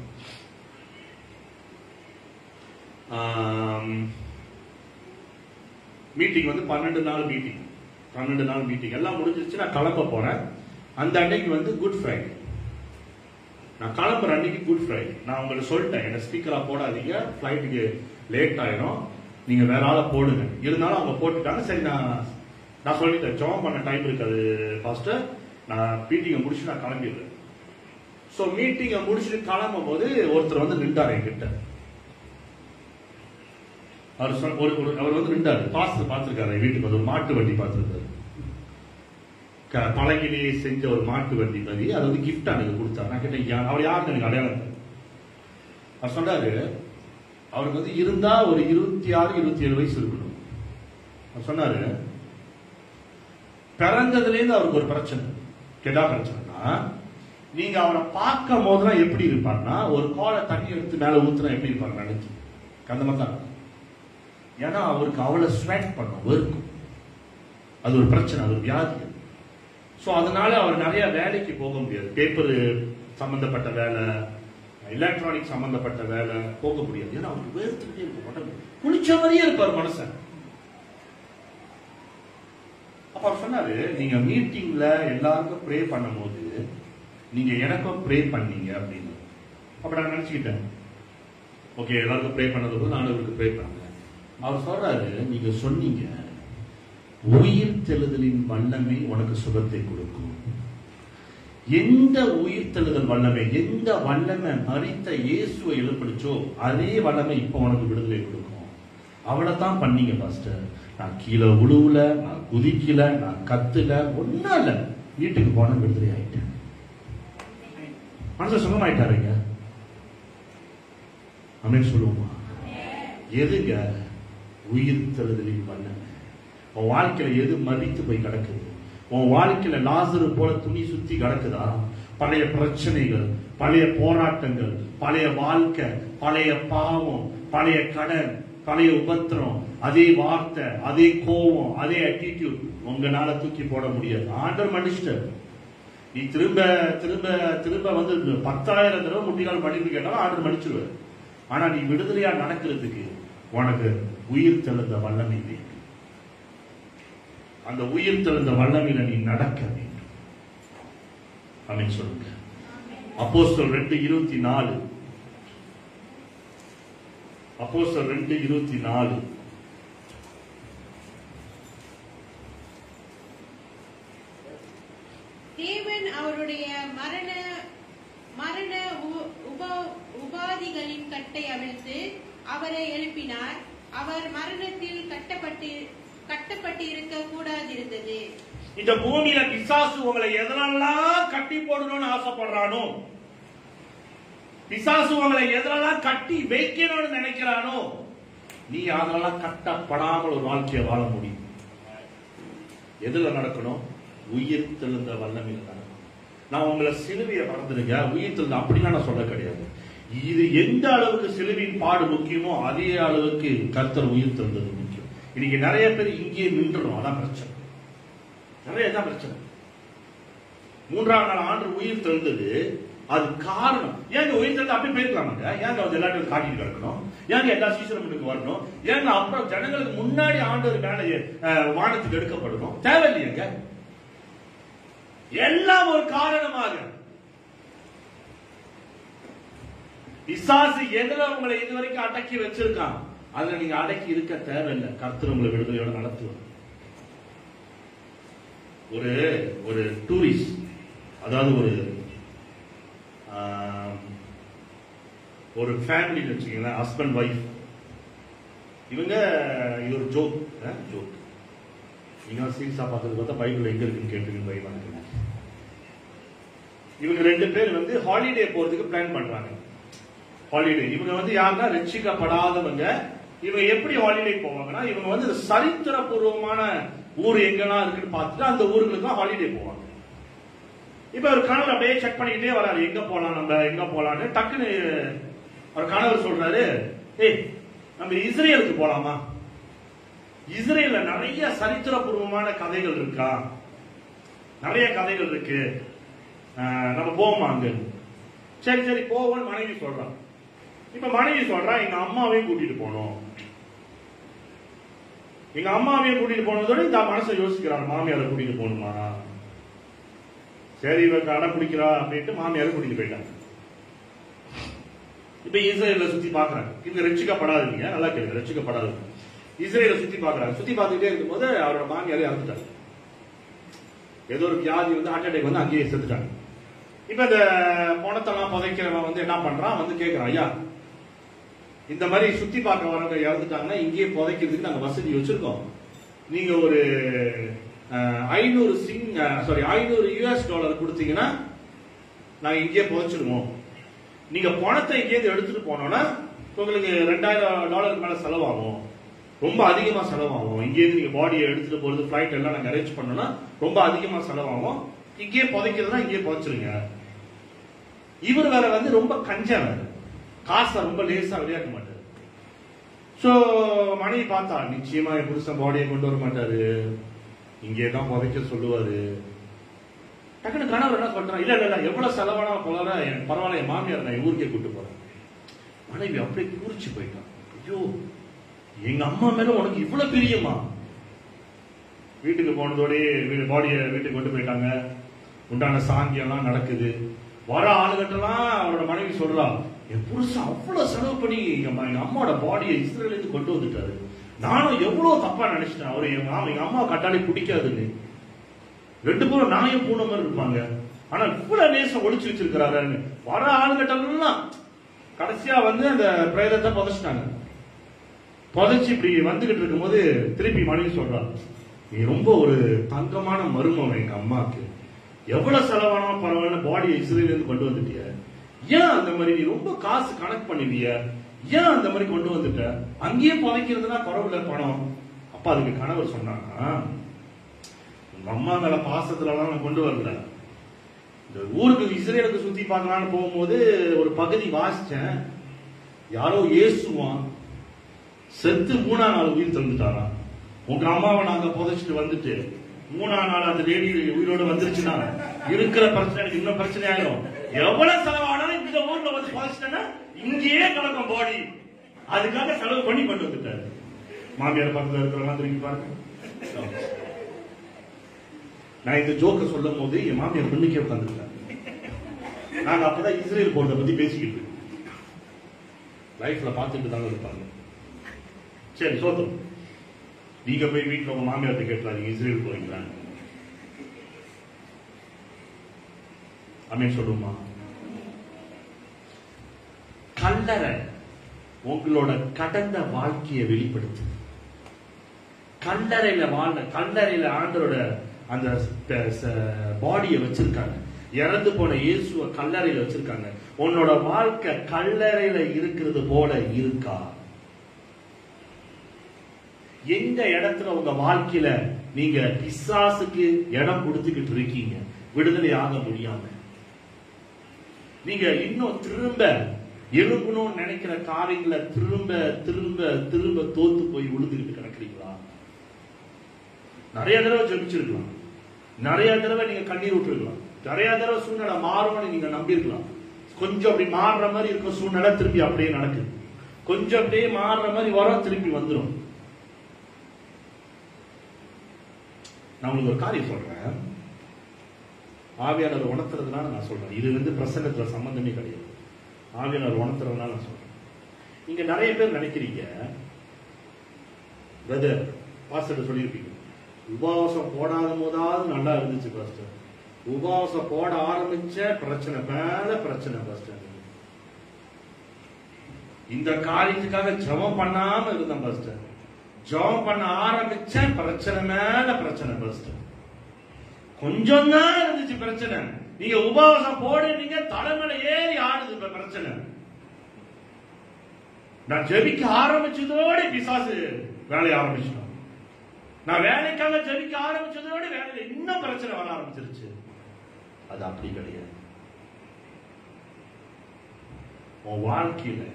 Speaker 2: meeting வந்து பன்னெண்டு நாள் மீட்டிங் பன்னெண்டு நாள் மீட்டிங் எல்லாம் முடிஞ்சிருச்சு நான் கிளம்ப போறேன் அந்த அன்னைக்கு வந்து குட் ஃப்ரைடே நான் கிளம்புற அன்னைக்கு குட் ஃப்ரைடே நான் உங்களுக்கு சொல்லிட்டேன் என்ன ஸ்பீக்கரா போடாதீங்க ஃபிளைட்டுக்கு லேட் ஆயிரும் நீங்க வேற ஆளை போடுங்க இருந்தாலும் அவங்க போட்டுட்டாங்க சரி நான் நான் சொல்லிட்டேன் ஜாம் பண்ண டைம் இருக்காது பாஸ்டர் நான் மீட்டிங்கை முடிச்சு நான் கிளம்பிடுறேன் ஸோ மீட்டிங்கை முடிச்சுட்டு கிளம்பும் போது ஒருத்தர் வந்து நின்றார் என்கிட்ட அவர் சொன்ன ஒரு ஒரு- அவர் வந்து நின்றாரு பாஸ்டர் பார்த்திருக்காரு வீட்டுக்கு வந்து ஒரு மாட்டு வண்டி பார்த்திருக்காரு க- பழகிலேயே செஞ்ச ஒரு மாட்டு வண்டி மாதிரி அதை வந்து கிஃப்டா எனக்கு கொடுத்தாரு நான் கேட்டேன் யா- அவர் யாருன்னு எனக்கு அடையாளம் தெரியல. அவர் சொன்னாரு அவருக்கு வந்து இருந்தா ஒரு இருபத்தி ஆறு இருபத்தி ஏழு வயசு இருக்கணும் அவர் சொன்னாரு பிறந்ததுல இருந்து அவருக்கு ஒரு பிரச்சனை கெடா பிரச்சனைனா நீங்க அவரை பார்க்கும் போதெல்லாம் எப்படி இருப்பார்னா ஒரு கோலை தண்ணி எடுத்து மேல ஊத்துனா எப்படி இருப்பார் நினைச்சு அந்த மாதிரி தான் இருக்கும். ஏன்னா அவருக்கு அவ்வளவு ஸ்வெட் பண்ணும் வெறுக்கும் அது ஒரு பிரச்சனை அது ஒரு வியாதி ஸோ அதனால அவர் நிறைய வேலைக்கு போக முடியாது பேப்பர் சம்பந்தப்பட்ட வேலை எலக்ட்ரானிக் சம்பந்தப்பட்ட வேலை போக முடியாது ஏன்னா அவருக்கு வேர்த்துக்கிட்டே இருக்கும் உடம்பு குளிச்ச மாதிரியே இருப்பார் மனுஷன் அப்ப அவர் சொன்னாரு நீங்க மீட்டிங்ல எல்லாருக்கும் ப்ரே பண்ணும்போது நீங்க எனக்கும் ப்ரே பண்ணீங்க அப்படின்னு அப்ப நான் நினைச்சுக்கிட்டேன் ஓகே எல்லாருக்கும் ப்ரே பண்ணது போது நானும் இவருக்கு ப்ரே பண்ணேன் அவர் சொல்றாரு நீங்க சொன்னீங்க உயிர் தெழுதலின் வல்லமை உனக்கு சுகத்தை கொடுக்கும் எந்த உயிர் தெழுதல் வல்லமை எந்த வல்லமை மறித்த இயேசுவை எழுப்பிடுச்சோ அதே வல்லமை இப்ப உனக்கு விடுதலை கொடுக்கும் அவ்வளவுதான் பண்ணீங்க பாஸ்டர் நான் கீழே உழுவுல நான் குதிக்கல நான் கத்துல ஒன்னும் இல்ல வீட்டுக்கு போன விடுதலை ஆயிட்டேன் மனசு சுகமாயிட்டாருங்க அப்படின்னு சொல்லுவோமா எதுங்க உயிர் தழுதலின் வல்லமை உன் வாழ்க்கையில எது மறித்து போய் கிடக்குது உன் வாழ்க்கையில லாசரு போல துணி சுத்தி கிடக்குதா பழைய பிரச்சனைகள் பழைய போராட்டங்கள் பழைய வாழ்க்கை பழைய பாவம் பழைய கடன் பழைய உபத்திரம் அதே வார்த்தை அதே கோபம் அதே attitude உங்களால தூக்கி போட முடியாது ஆண்டர் மன்னிச்சிட்டார் நீ திரும்ப திரும்ப திரும்ப வந்து பத்தாயிரம் தடவை முட்டிகால் மன்னிப்பு கேட்டாலும் ஆண்டர் மன்னிச்சிருவார் ஆனா நீ விடுதலையா நடக்கிறதுக்கு உனக்கு உயிர் தெழுந்த வல்லமை வேண்டும் அந்த உயிர் தெழுந்த வல்லமையில நீ நடக்க வேண்டும் அப்படின்னு சொல்லுங்க அப்போஸ்தலர் ரெண்டு இருபத்தி நாலு அப்போஸ்தலர் ரெண்டு இருபத்தி நாலு
Speaker 4: தேவன் அவருடைய மரண மரண உ- உப- உபாதிகளின் கட்டை அவிழ்த்து அவரை எழுப்பினார் அவர் மரணத்தில் கட்டப்பட்டு கட்டப்பட்டு இருக்க கூடாதிருந்தது
Speaker 2: இந்த பூமியில பிசாசு உங்களை எதெல்லாம் கட்டி போடணும்னு ஆசைப்படுறானோ பிசாசு உங்களை எதெல்லாம் கட்டி வைக்கணும்னு நினைக்கிறானோ நீ அதெல்லாம் கட்டப்படாமல் ஒரு வாழ்க்கையை வாழ முடியும் எதுல நடக்கணும் உயிர் தெழுந்த வல்லமையில நடக்கணும் நான் உங்களை சிலுவையை மறந்துடுங்க உயிர் தெழுந்த அப்படிலாம் நான் சொல்ல கிடையாது இது எந்த அளவுக்கு சிலுவையின் பாடு முக்கியமோ அதே அளவுக்கு கர்த்தர் உயிர் தெழுந்தது முக்கியம் இன்னைக்கு நிறைய பேர் இங்கேயே நின்றுடும் அதான் பிரச்சனை நிறைய தான் பிரச்சனை மூன்றாம் நாள் ஆண்டு உயிர் தெழுந்தது அது காரணம் ஏங்க உயிர் தெழுந்து அப்படியே போயிருக்கலாமாங்க ஏங்க வந்து எல்லாத்தையும் காட்டிட்டு கிடக்கணும் ஏங்க எல்லா சீசனமுக்கு வரணும் ஏங்க அப்புறம் ஜனங்களுக்கு முன்னாடி ஆண்டவர் மேல அஹ், வானத்துக்கு எடுக்கப்படணும் தேவையில்லையேங்க எல்லாம் ஒரு காரணமாக பிசாசு எதுல உங்களை இதுவரைக்கும் அடக்கி வச்சிருக்கான் அதுல நீங்க அடக்கி இருக்க தேவையில்லை கர்த்தர் உங்களை விடுதலையோட நடத்துவார் ஒரு ஒரு டூரிஸ்ட் அதாவது ஒரு ஆம், ஒரு ஃபேமிலி வச்சுக்கீங்களேன் ஹஸ்பண்ட் ஒய்ஃப் இவங்க இது ஒரு ஜோக் ஜோக் நீங்க சீரியஸா பார்த்தது பார்த்தா பைபிள் எங்க இருக்குன்னு கேட்டுருக்கீங்க பயமா இருக்கு இவங்க ரெண்டு பேர் வந்து ஹாலிடே போறதுக்கு பிளான் பண்றாங்க ஹாலிடே இவங்க வந்து யாருன்னா ரட்சிக்கப்படாதவங்க இவங்க எப்படி ஹாலிடே போவாங்கன்னா இவங்க வந்து இந்த சரித்திரபூர்வமான ஊர் எங்கெல்லாம் இருக்குன்னு பார்த்துட்டு அந்த ஊர்களுக்கு தான் ஹாலிடே போவாங்க இப்ப ஒரு கணவர் அப்படியே செக் பண்ணிக்கிட்டே வராரு எங்க போலாம் நம்ம எங்க போலாம்னு டக்குன்னு ஒரு கணவர் சொல்றாரு ஏய் நம்ம இஸ்ரேலுக்கு போலாமா இஸ்ரேல்ல நிறைய சரித்திரபூர்வமான கதைகள் இருக்கா நிறைய கதைகள் இருக்கு அஹ், நம்ம போவோமா அங்க சரி சரி போவோம்னு மனைவி சொல்றான் இப்ப மனைவி சொல்றா எங்க அம்மாவையும் கூட்டிட்டு போனோம் எங்க அம்மாவையும் கூட்டிட்டு போனதோட இந்த மனசை யோசிக்கிறார் மாமியாரை கூட்டிட்டு போகணுமா சரி இவ கடை பிடிக்கிறா அப்படின்ட்டு மாமியாரை கூட்டிட்டு போயிட்டாங்க இப்ப இஸ்ரேல சுத்தி பாக்குறாங்க இவங்க ரட்சிக்கப்படாதீங்க நல்லா கேளுங்க ரட்சிக்கப்படாதீங்க இஸ்ரேல சுத்தி பாக்குறாங்க சுத்தி பார்த்துட்டே இருக்கும்போது அவரோட மாமியாரே இறந்துட்டாங்க ஏதோ ஒரு வியாதி வந்து ஹார்ட் அட்டாக் வந்து அங்கேயே செத்துட்டாங்க இப்ப இந்த பணத்தெல்லாம் புதைக்கிறவன் வந்து என்ன பண்றான் வந்து கேக்குறான் ஐயா இந்த மாதிரி சுத்தி பார்க்க வரவங்க இறந்துட்டாங்கன்னா இங்கேயே புதைக்கிறதுக்கு நாங்க வசதி வச்சிருக்கோம் நீங்க ஒரு ஐநூறு சிங் சாரி ஐநூறு யூஎஸ் டாலர் கொடுத்தீங்கன்னா நாங்க இங்கேயே புதைச்சிடுவோம் நீங்க பணத்தை இங்கேருந்து எடுத்துட்டு போனோம்னா உங்களுக்கு ரெண்டாயிரம் டாலருக்கு மேல செலவாகும் ரொம்ப அதிகமா செலவாகும் இங்கேருந்து நீங்க பாடியை எடுத்துட்டு போறது ஃபிளைட் எல்லாம் நாங்க அரேஞ்ச் பண்ணோம்னா ரொம்ப அதிகமா செலவாகும் இங்கேயே புதைக்கிறதுனா இங்கேயே புதைச்சிருங்க இவர் வேற வந்து ரொம்ப கஞ்சன் வேற. காசை ரொம்ப லேசா விளையாட மாட்டாரு சோ மனைவி பார்த்தா நிச்சயமா என் புருஷன் பாடியை கொண்டு வர மாட்டாரு இங்கே தான் புதைக்க சொல்லுவாரு டக்குனு கணவர் என்ன சொல்றான் இல்ல இல்ல இல்ல எவ்வளவு செலவானா போல என் பரவாயில்ல என் மாமியார் நான் என் ஊருக்கே கூட்டு போறேன் மனைவி அப்படியே பூரிச்சு போயிட்டான் ஐயோ எங்க அம்மா மேல உனக்கு இவ்வளவு பிரியமா வீட்டுக்கு போனதோடய வீடு பாடியை வீட்டுக்கு கொண்டு போயிட்டாங்க உண்டான சாங்கியெல்லாம் நடக்குது வர ஆளுகிட்டலாம் அவரோட மனைவி சொல்றா என் புருஷன் அவ்வளவு செலவு பண்ணி எங்க அம்மா- எங்க அம்மாவோட பாடியை இஸ்ரேல இருந்து கொண்டு வந்துட்டாரு நானும் எவ்வளவு தப்பா நினைச்சிட்டேன் அவரு எங்க அம்மா எங்க அம்மா கட்டாலே பிடிக்காதுன்னு ரெண்டு பேரும் நாயும் பூனை மாதிரி இருப்பாங்க ஆனா இவ்வளவு நேசம் ஒளிச்சு வச்சிருக்கிறாருன்னு வர ஆளுகிட்டலாம் கடைசியா வந்து அந்த பிரேதத்தை புதைச்சிட்டாங்க புதைச்சு இப்படி வந்துகிட்டு இருக்கும்போது திருப்பி மனைவி சொல்றா நீ ரொம்ப ஒரு தங்கமான மருமகன் எங்க அம்மாக்கு எவ்வளவு செலவானாலும் பரவாயில்ல பாடியை இஸ்ரேல இருந்து கொண்டு வந்துட்டிய ஏன் அந்த மாதிரி நீ ரொம்ப காசு கணக்கு பண்ணிட்டிய ஏன் அந்த மாதிரி கொண்டு வந்துட்ட அங்கேயே புதைக்கிறதுனா குறவுல பணம் அப்ப அதுக்கு கணவர் சொன்னாங்க உங்க அம்மா மேல பாசத்துலலாம் நான் கொண்டு வரல இந்த ஊருக்கு இஸ்ரேலுக்கு சுத்தி பார்க்கலாம்னு போகும்போது ஒரு பகுதி வாசிச்சேன் யாரோ ஏசுவான் செத்து மூணாம் நாள் உயிர் தந்துட்டாராம் உங்க அம்மாவை நாங்க புதைச்சிட்டு வந்துட்டு மூணாம் நாள் அந்த லேடி உயிரோட வந்துருச்சுன்னா இருக்கிற பிரச்சனை எனக்கு இன்னும் பிரச்சனை ஆயிடும் எவ்வளவு செலவானாலும் இந்த ஊர்ல வந்து புதைச்சிட்டேன்னா இங்கேயே கிடக்கும் பாடி அதுக்காக செலவு பண்ணி கொண்டு வந்துட்டாரு மாமியார் பக்கத்துல இருக்கிறவங்க திரும்பி பாருங்க நான் இந்த ஜோக்க சொல்லும் போது என் மாமியார் முன்னுக்கே உட்காந்துருக்காங்க நாங்க அப்பதான் இஸ்ரேல் போறத பத்தி பேசிக்கிட்டு இருக்கோம் லைஃப்ல பார்த்துட்டு தாங்க இருப்பாங்க சரி சோத்தம் நீங்க போய் வீட்டுல உங்க மாமியார்ட்ட கேட்கலாம் நீங்க இஸ்ரேல் போறீங்களா அமீன் சொல்லுமா கல்லறை உங்களோட கடந்த வாழ்க்கையை வெளிப்படுத்து கல்லறையில வாழ்ந்த கல்லறையில ஆண்டரோட அந்த பாடியை வச்சிருக்காங்க இறந்து போன இயேசுவ கல்லறையில வச்சிருக்காங்க உன்னோட வாழ்க்கை கல்லறையில இருக்கிறது போல இருக்கா எந்த இடத்துல உங்க வாழ்க்கையில நீங்க பிசாசுக்கு இடம் கொடுத்துக்கிட்டு இருக்கீங்க விடுதலை ஆக முடியாம நீங்க இன்னும் திரும்ப எழுப்பணும்னு நினைக்கிற காரியங்களை திரும்ப திரும்ப திரும்ப தோத்து போய் விழுந்துகிட்டு கிடக்குறீங்களா நிறைய தடவை ஜெபிச்சிருக்கலாம் நிறைய தடவை நீங்க கண்ணீர் விட்டுருக்கலாம் நிறைய தடவை சூழ்நிலை மாறும்னு நீங்க நம்பியிருக்கலாம் கொஞ்சம் அப்படி மாறுற மாதிரி இருக்க சூழ்நிலை திரும்பி அப்படியே நடக்குது கொஞ்சம் அப்படியே மாறுற மாதிரி வரும் திரும்பி வந்துடும் நான் உங்களுக்கு ஒரு காரியம் சொல்றேன் ஆவியாளர் உணர்த்துறதுனால நான் சொல்றேன் இது வந்து பிரசன்னத்துல சம்பந்தமே கிடையாது ஆவியாளர் உணர்த்துறதுனால நான் சொல்றேன் நீங்க நிறைய பேர் நினைக்கிறீங்க பிரதர் பாஸ்டர் சொல்லியிருப்பீங்க உபவாசம் போடாத போதாவது நல்லா இருந்துச்சு பாஸ்டர் உபவாசம் போட ஆரம்பிச்ச பிரச்சனை மேல பிரச்சனை பாஸ்டர் இந்த காரியத்துக்காக ஜெபம் பண்ணாம இருந்தேன் பாஸ்டர் ஜெபம் பண்ண ஆரம்பிச்ச பிரச்சனை மேல பிரச்சனை பாஸ்டர் கொஞ்சம் தான் இருந்துச்சு பிரச்சனை நீங்க உபவாசம் போடுறீங்க தலைமையில ஏறி ஆடுது இப்ப பிரச்சனை நான் ஜெபிக்க ஆரம்பிச்சதோட பிசாசு வேலைய ஆரம்பிச்சிட்டோம் நான் வேலைக்காக ஜெபிக்க ஆரம்பிச்சதோட வேலையில இன்னும் பிரச்சனை வர ஆரம்பிச்சிருச்சு அது அப்படி கிடையாது உன் வாழ்க்கையில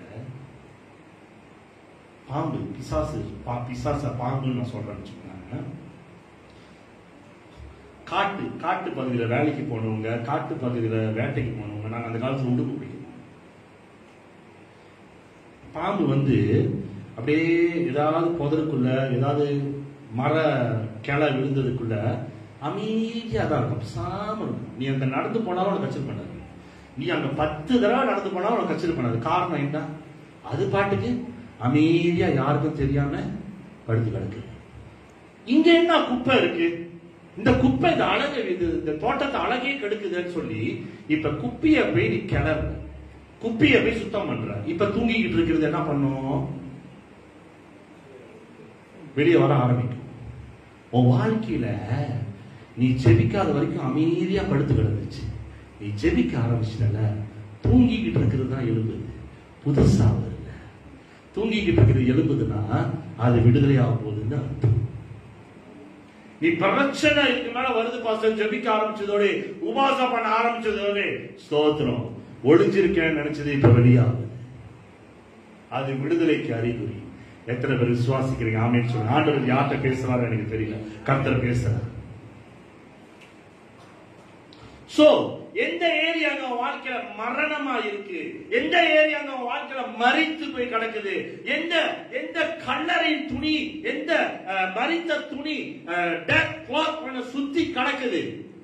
Speaker 2: பாம்பு பிசாசு பா- பிசாச பாம்புன்னு நான் சொல்றேன்னு வச்சுக்கோங்க காட்டு காட்டு பகுதியில வேலைக்கு போனவங்க காட்டு பகுதியில வேட்டைக்கு போனவங்க நாங்க அந்த காலத்துல உடுப்பு பிடிக்கும் பாம்பு வந்து அப்படியே ஏதாவது புதருக்குள்ள ஏதாவது மர கிளை விழுந்ததுக்குள்ள அமைதியா தான் இருக்கும் பேசாம இருக்கும் நீ அங்க நடந்து போனாலும் உனக்கு கச்சல் பண்ணாது நீ அங்க பத்து தடவை நடந்து போனாலும் உனக்கு கச்சல் பண்ணாது காரணம் என்ன அது பாட்டுக்கு அமைதியா யாருக்கும் தெரியாம படுத்து கிடக்கு இங்க என்ன குப்பை இருக்கு இந்த குப்பை இந்த அழகு இது இந்த தோட்டத்தை அழகே கெடுக்குதுன்னு சொல்லி இப்ப குப்பிய போய் நீ கிளற குப்பிய போய் சுத்தம் பண்ற இப்ப தூங்கிக்கிட்டு இருக்கிறது என்ன பண்ணும் வெளியே வர ஆரம்பிக்கும் உன் வாழ்க்கையில நீ ஜெபிக்காத வரைக்கும் அமைதியா படுத்து கிடந்துச்சு நீ ஜெபிக்க ஆரம்பிச்சிட்டல தூங்கிக்கிட்டு இருக்கிறது தான் எழும்புது புதுசா வருது தூங்கிக்கிட்டு இருக்கிறது எழும்புதுன்னா அது விடுதலை ஆக போகுதுன்னு அர்த்தம் நீ பிரச்சனை இதுக்கு மேல வருது பாஸ்டர் ஜெபிக்க ஆரம்பிச்சதோட உபாசம் பண்ண ஆரம்பிச்சதோட ஸ்தோத்திரம் ஒளிஞ்சிருக்கேன்னு நினைச்சது இப்ப வெளியாகுது அது விடுதலைக்கு அறிகுறி எத்தனை பேர் விசுவாசிக்கிறீங்க ஆமேன்னு சொல்லுங்க ஆண்டவர் யார்கிட்ட பேசுறாரு எனக்கு தெரியல கர்த்தர் பேசுறாரு சோ எந்த ஏரியா அங்க உன் வாழ்க்கையில மரணமா இருக்கு எந்த ஏரியா அங்க உன் வாழ்க்கையில மறித்து போய் கிடக்குது எந்த எந்த கல்லறையின் துணி எந்த அஹ், மரித்த துணி டெத் கிளாத் பண்ண சுத்தி கிடக்குது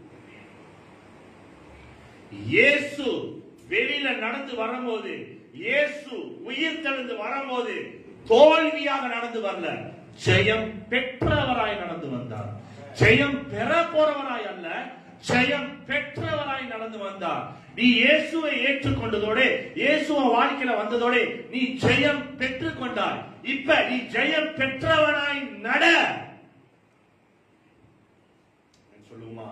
Speaker 2: இயேசு வெளியில நடந்து வரும்போது இயேசு உயிர் தெழுந்து வரும்போது தோல்வியாக நடந்து வரல ஜெயம் பெற்றவராய் நடந்து வந்தார் ஜெயம் பெற போறவராய் அல்ல ஜெயம் பெற்றவராய் நடந்து வந்தார் நீ இயேசுவை ஏற்றுக்கொண்டதோட இயேசுவ வாழ்க்கையில வந்ததோட நீ ஜெயம் பெற்றுக் கொண்டாய் இப்ப நீ ஜெயம் பெற்றவனாய் நட சொல்லுமா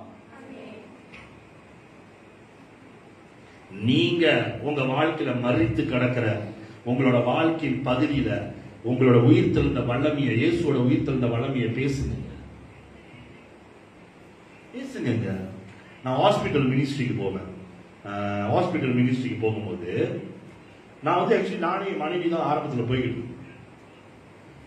Speaker 2: நீங்க உங்க வாழ்க்கையில மறித்து கிடக்கிற உங்களோட வாழ்க்கையின் பகுதியில உங்களோட உயிர் தெழுந்த வல்லமைய இயேசுவோட உயிர் தெழுந்த வல்லமைய பேசுங்க பேசுங்க நான் ஹாஸ்பிட்டல் மினிஸ்ட்ரிக்கு போவேன் ஹாஸ்பிட்டல் மினிஸ்ட்ரிக்கு போகும்போது நான் வந்து ஆக்சுவலி நானே என் மனைவி தான் ஆரம்பத்தில் போய்கிட்டு இருந்தேன்.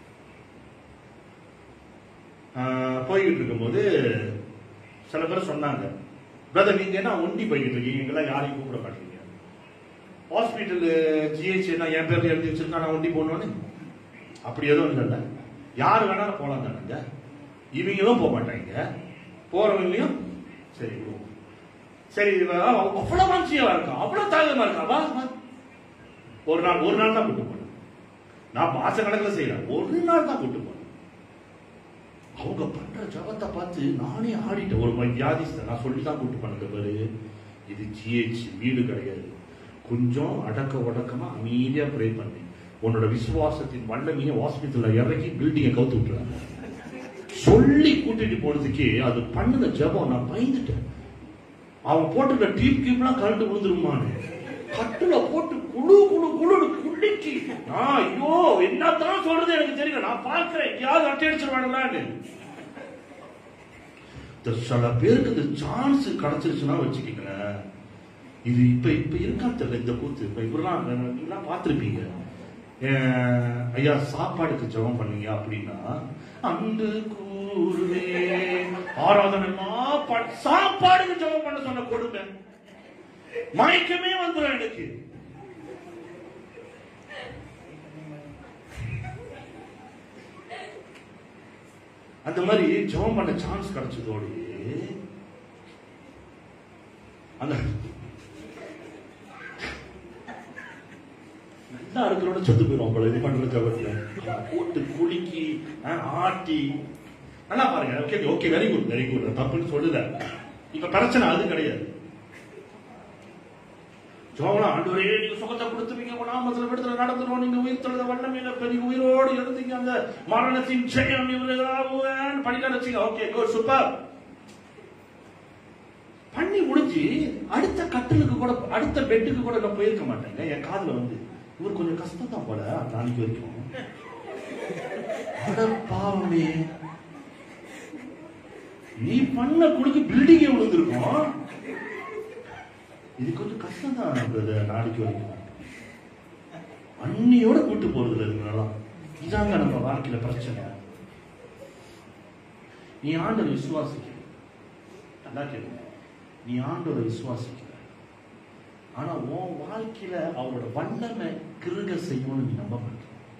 Speaker 2: ஆஹ், போய்கிட்டு இருக்கும்போது சில பேர் சொன்னாங்க பிரதர் நீங்க என்ன ஒண்டி போய்கிட்டு இருக்கீங்க எங்கெல்லாம் யாரையும் கூப்பிட மாட்டீங்க ஹாஸ்பிட்டல் ஜிஹெச் என்ன என் பேர்ல எழுதி வச்சிருக்கா நான் ஒண்டி போடணும்னு அப்படி எதுவும் இல்லைல்ல யார் வேணாலும் போலாம் தானுங்க இவங்களும் போக மாட்டாங்க போறவங்களையும் சரி விடுவோம். சரி இவ அவ்வளவு வாஞ்சியா இருக்கா அவ்வளவு தாகமா இருக்கா வா வா. ஒரு நாள் ஒரு நாள் தான் கூட்டு போனேன் நான் மாச கணக்கில் செய்யறேன் ஒரு நாள் தான் கூட்டு போனேன் அவங்க பண்ற ஜபத்தை பார்த்து நானே ஆடிட்டேன் ஒரு மாதிரி வியாதிஸ்த நான் சொல்லி தான் கூட்டு பண்ணது பாரு இது ஜிஹெச் வீடு கிடையாது கொஞ்சம் அடக்க உடக்கமா அமைதியா ப்ரே பண்ணி உன்னோட விசுவாசத்தின் வல்லமையை ஹாஸ்பிட்டல்ல இறக்கி பில்டிங்கை கவுத்து விட்டுறாங்க சொல்லி கூட்டிட்டு போனதுக்கு அது பண்ணுன ஜபம் நான் பயந்துட்டேன் அவன் போட்டுட்ட டீப் கீப்லாம் கரண்ட் விழுந்துருமான்னு கட்டுல போட்டு குழு குழு குழு குளிக்கி நான் ஐயோ என்னத்தான் சொல்றது எனக்கு தெரியல நான் பார்க்கிறேன் எங்கேயாவது அட்டை அடிச்சிருவாங்களான்னு இந்த சில பேருக்கு இந்த சான்ஸ் கிடைச்சிருச்சுன்னா வச்சுக்கீங்களேன் இது இப்ப இப்ப இருக்கா தெரியல இந்த கூத்து இப்ப இவரெல்லாம் நீங்களாம் பார்த்திருப்பீங்க அஹ், ஐயா சாப்பாடுக்கு ஜெபம் பண்ணீங்க அப்படின்னா அன்பு கூறுவே ஆராதனை எல்லாம் ப- சாப்பாடுக்கு ஜெபம் பண்ண சொன்ன கொடுமை மயக்கமே வந்துடும் எனக்கு அந்த மாதிரி ஜெபம் பண்ண சான்ஸ் கிடைச்சதோடு அந்த நல்லா இருக்கிறோட செத்து போயிடும் போல இது பண்ற ஜபத்துல போட்டு குலுக்கி அஹ், ஆட்டி நல்லா பாருங்க okay okay very good very good தப்புன்னு சொல்லல இப்ப பிரச்சனை அது கிடையாது ஜோவனா ஆண்டவரே நீங்க சுகத்தை கொடுத்துவீங்க நாமத்துல விடுதலை நடந்துரும் நீங்க உயிர் தொழுத வல்லமையில பெரிய உயிரோடு இருந்தீங்க அந்த மரணத்தின் ஜெயம் இவர்களாகுவேன் படிக்க வச்சீங்க ஓகே குட் சூப்பர் பண்ணி முடிஞ்சு அடுத்த கட்டலுக்கு கூட அடுத்த பெட்டுக்கு கூட நான் போயிருக்க மாட்டேங்க என் காதுல வந்து இவர் கொஞ்சம் கஷ்டம் தான் போல நாளைக்கு வரைக்கும் அட பாவமே நீ பண்ண குடுக்கு பில்டிங்கே விழுந்திருக்கும் இது கொஞ்சம் கஷ்டம் தான் பிரதர் நாளைக்கு வரைக்கும் அன்னியோட கூட்டு போறதுல இதுங்கெல்லாம் இதாங்க நம்ம வாழ்க்கையில பிரச்சனை நீ ஆண்டவர் விசுவாசிக்க நல்லா கேளுங்க நீ ஆண்டவரை விசுவாசிக்கிற ஆனா உன் வாழ்க்கையில அவரோட வல்லமை கிருக செய்யணும்னு நீ நம்ப மாட்ட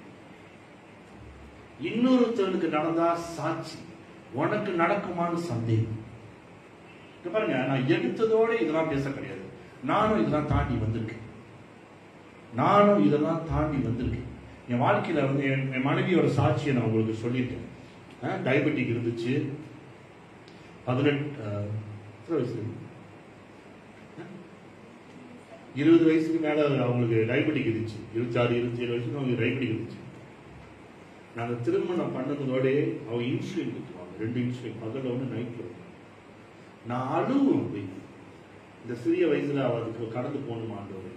Speaker 2: இன்னொருத்தருக்கு நடந்தா சாட்சி உனக்கு நடக்குமான்னு சந்தேகம் இங்க பாருங்க நான் எடுத்ததோட இதெல்லாம் பேச கிடையாது நானும் இதெல்லாம் தாண்டி வந்திருக்கேன் நானும் இதெல்லாம் தாண்டி வந்திருக்கேன் என் வாழ்க்கையில வந்து என் என் மனைவியோட சாட்சியை நான் உங்களுக்கு சொல்லியிருக்கேன் டயபெட்டிக் இருந்துச்சு பதினெட்டு அஹ், எத்தனை வயசு அஹ்? இருபது வயசுக்கு மேல அவங்களுக்கு டயபெட்டிக் இருந்துச்சு இருபத்தாறு இருபத்தி ஏழு வயசுக்கு அவங்களுக்கு டயபெட்டிக் இருந்துச்சு நாங்க திருமணம் பண்ணதோட அவங்க இன்சுலின் கொடுத்துருவாங்க ரெண்டு இன்சுலின் பகல்ல ஒன்று நைட்ல ஒன்று நான் அழுவும் போய் இந்த சிறிய வயசுல அவருக்கு கடந்து போகணுமாண்டவர்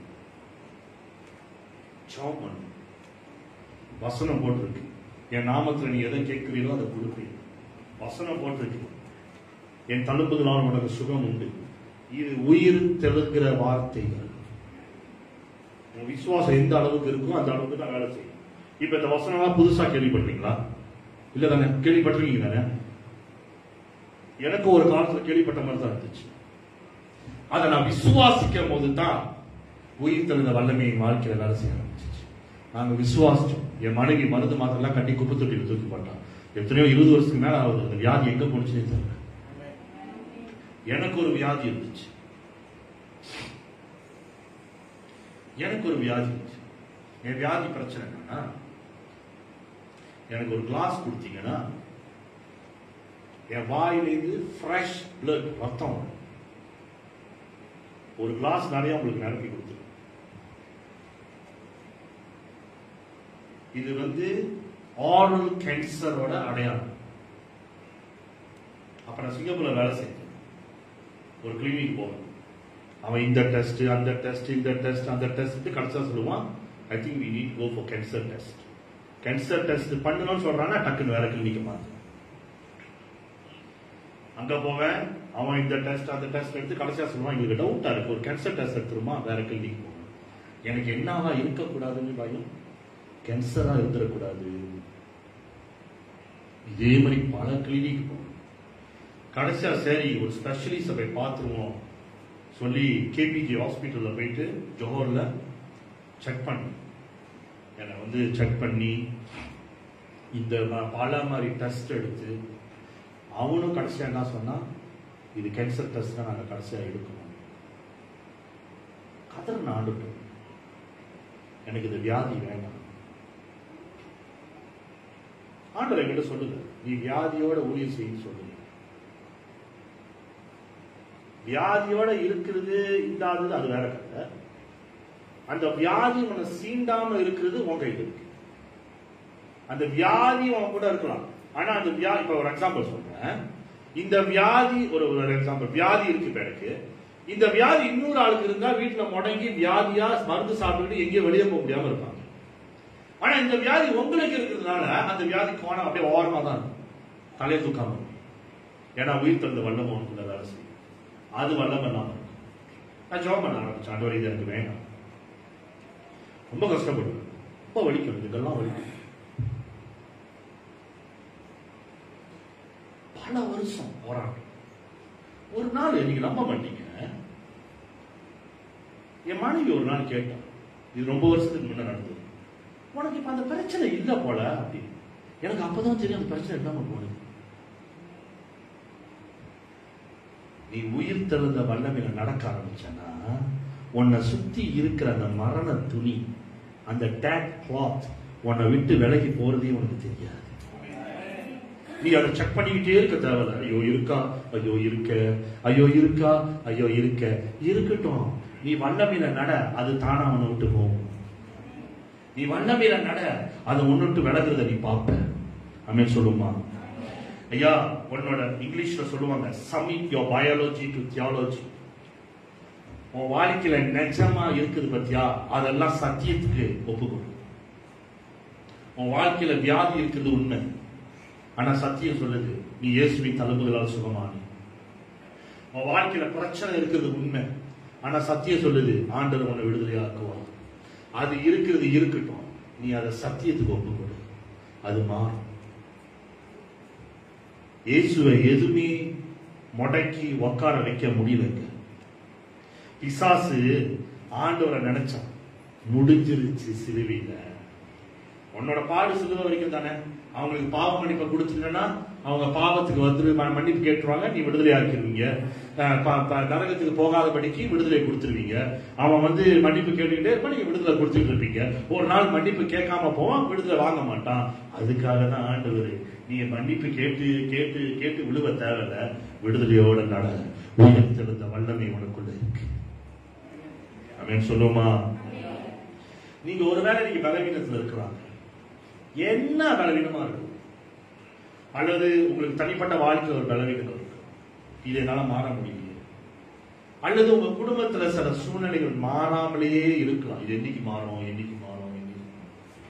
Speaker 2: ஜாப் பண்ணு வசனம் போட்டிருக்கு என் நாமத்துல நீ எதை கேட்கிறீரோ அதை கொடுப்பேன் வசனம் போட்டிருக்கு என் தழும்புகளால் உனக்கு சுகம் உண்டு இது உயிர் தெழுகிற வார்த்தைகள் உன் விசுவாசம் எந்த அளவுக்கு இருக்கோ அந்த அளவுக்கு தான் வேலை செய்யும் இப்ப இந்த வசனம்லாம் புதுசா கேள்விப்படுறீங்களா இல்ல தானே கேள்விப்பட்டிருக்கீங்க தானே எனக்கு ஒரு காலத்துல கேள்விப்பட்ட மாதிரி தான் இருந்துச்சு அதை நான் விசுவாசிக்கும் போது தான் உயிர் தெழுந்த வல்லமை என் வாழ்க்கையில வேலை செய்ய ஆரம்பிச்சிச்சு நாங்க விசுவாசிச்சோம் என் மனைவி மருந்து மாத்திரம் கட்டி குப்பை தொட்டியில் தூக்கி போட்டான் எத்தனையோ இருபது வருஷத்துக்கு மேல ஆகுது அந்த வியாதி எங்க போனுச்சுன்னே தெரியல எனக்கு ஒரு வியாதி இருந்துச்சு எனக்கு ஒரு வியாதி இருந்துச்சு என் வியாதி பிரச்சனை என்னன்னா எனக்கு ஒரு கிளாஸ் கொடுத்தீங்கன்னா என் வாயிலிருந்து ஃப்ரெஷ் blood ரத்தம் வரும். ஒரு கிளாஸ் நிறைய உங்களுக்கு நிரப்பி கொடுத்துரும் இது வந்து ஆரல் கேன்சரோட அடையாளம் அப்ப நான் சிங்கப்பூர்ல வேலை செஞ்சேன் ஒரு கிளினிக் போவேன் அவன் இந்த டெஸ்ட் அந்த டெஸ்ட் இந்த டெஸ்ட் அந்த டெஸ்ட் கடைசியா சொல்லுவான் I think we need go for cancer test cancer test பண்ணணும்னு சொல்றான்னா டக்குன்னு வேற கிளினிக்க மாத்து அங்க போவேன் அவன் இந்த டெஸ்ட் அந்த டெஸ்ட் எடுத்து கடைசியா சொல்லுவான் எங்களுக்கு டவுட்டா இருக்கு ஒரு கேன்சர் டெஸ்ட் எடுத்துருமா வேற கிளினிக் போவேன் எனக்கு என்னவா இருக்கக்கூடாதுன்னு பயம் கேன்சரா இருந்துடக்கூடாது இதே மாதிரி பல கிளினிக் போனோம் கடைசியா சரி ஒரு ஸ்பெஷலிஸ்ட போய் பார்த்துருவோம் சொல்லி கேபிஜி ஹாஸ்பிட்டல்ல போயிட்டு ஜோஹர்ல செக் பண்ணி என்னை வந்து செக் பண்ணி இந்த ம- பல மாதிரி டெஸ்ட் எடுத்து அவனும் கடைசியா என்ன சொன்னா இது கேன்சர் டெஸ்ட் தான் நாங்கள் கடைசியா எடுக்கணும் கதர் நாண்டுட்டோம் எனக்கு இந்த வியாதி வேண்டாம் ஆண்டவர் என்கிட்ட சொல்லுங்க நீ வியாதியோட ஊழியம் செய்ய சொல்லுங்க வியாதியோட இருக்கிறது இல்லாதது அது வேற கதை அந்த வியாதி உன்னை சீண்டாம இருக்கிறது உன் கையில் இருக்கு அந்த வியாதி உன் கூட இருக்கலாம் ஆனா அந்த வியாதி இப்ப ஒரு எக்ஸாம்பிள் சொல்றேன் இந்த வியாதி ஒரு ஒரு எக்ஸாம்பிள் வியாதி இருக்கு இப்ப எனக்கு இந்த வியாதி இன்னொரு ஆளுக்கு இருந்தா வீட்டுல முடங்கி வியாதியா மருந்து சாப்பிட்டுட்டு எங்கேயும் வெளியே போக முடியாம இருப்பாங்க ஆனா இந்த வியாதி உங்களுக்கு இருக்கிறதுனால அந்த வியாதி கோணம் அப்படியே ஓரமா தான் இருக்கும் தலையை தூக்காம இருக்கும். ஏன்னா உயிர் தந்த வல்லமை உனக்குள்ள வேலை செய்யும் அது வல்லமை இல்லாம இருக்கும் நான் ஜோம் பண்ண ஆரம்பிச்சேன் ஆண்டவர் இது எனக்கு வேண்டாம் ரொம்ப கஷ்டப்படுவேன் ரொம்ப வலிக்கும் இதுக்கெல்லாம் வலிக்கும் பல வருஷம் போராட்டம் ஒரு நாள் நீங்க நம்ப மாட்டீங்க என் மனைவி ஒரு நாள் கேட்டான் இது ரொம்ப வருஷத்துக்கு முன்ன நடந்தது உனக்கு இப்ப அந்த பிரச்சனை இல்ல போல அப்படின்னு எனக்கு அப்பதான் தெரியும் அந்த பிரச்சனை இல்லாம போனது நீ உயிர் தெழுந்த வல்லமையில நடக்க ஆரம்பிச்சனா உன்னை சுத்தி இருக்கிற அந்த மரண துணி அந்த டேக் கிளாத் உன்னை விட்டு விலகி போறதே உனக்கு தெரியாது நீ அதை செக் பண்ணிக்கிட்டே இருக்க தேவையில்ல ஐயோ இருக்கா ஐயோ இருக்க ஐயோ இருக்கா ஐயோ இருக்க இருக்கட்டும் நீ வல்லமையில நட அது தானா உன்னை விட்டு போகும் நீ வல்லமையில நட அதை உன்னிட்டு விலகுறத நீ பார்ப்ப அமேன் சொல்லுமா ஐயா உன்னோட இங்கிலீஷ்ல சொல்லுவாங்க submit your biology to theology உன் வாழ்க்கையில நிஜமா இருக்குது பத்தியா அதெல்லாம் சத்தியத்துக்கு ஒப்புக்கொடு உன் வாழ்க்கையில வியாதி இருக்குது உண்மை ஆனா சத்தியம் சொல்லுது நீ இயேசுவின் தழும்புகளால் சுகமானி உன் வாழ்க்கையில பிரச்சனை இருக்குது உண்மை ஆனா சத்தியம் சொல்லுது ஆண்டவர் உன்னை விடுதலையாக்குவான் அது இருக்கிறது இருக்கட்டும் நீ அதை சத்தியத்துக்கு ஒப்புக்கொடு அது மாறும் இயேசுவை எதுவுமே முடக்கி உட்கார வைக்க முடியலங்க பிசாசு ஆண்டவரை நினைச்சான் முடிஞ்சிருச்சு சிலுவையில உன்னோட பாடு சிலுவை வரைக்கும் தானே அவங்களுக்கு பாவ மன்னிப்பை கொடுத்துட்டேன்னா அவங்க பாவத்துக்கு வந்து ம- மன்னிப்பு கேட்டுருவாங்க நீ விடுதலை ஆக்கிடுவீங்க அஹ் ப- ப- நரகத்துக்கு போகாதபடிக்கு விடுதலை கொடுத்துருவீங்க அவன் வந்து மன்னிப்பு கேட்டுக்கிட்டே இருப்பான் நீங்க விடுதலை கொடுத்துட்டு இருப்பீங்க ஒரு நாள் மன்னிப்பு கேட்காம போவான் விடுதலை வாங்க மாட்டான் அதுக்காக தான் ஆண்டவர் நீ மன்னிப்பு கேட்டு கேட்டு கேட்டு விழுவ தேவையில்ல விடுதலையோட நட உயர்த்திருந்த வல்லமை உனக்குள்ள இருக்கு அவன் சொல்லுமா நீங்க ஒருவேளை நீங்க பலவீனத்துல இருக்கிறாங்க என்ன பலவீனமா இருக்கும் அல்லது உங்களுக்கு தனிப்பட்ட வாழ்க்கை ஒரு பலவீனம் இருக்கு இது என்னால மாற முடியல அல்லது உங்க குடும்பத்துல சில சூழ்நிலைகள் மாறாமலேயே இருக்கலாம் இது என்னைக்கு மாறும் என்னைக்கு மாறும் என்னைக்கு மாறும்.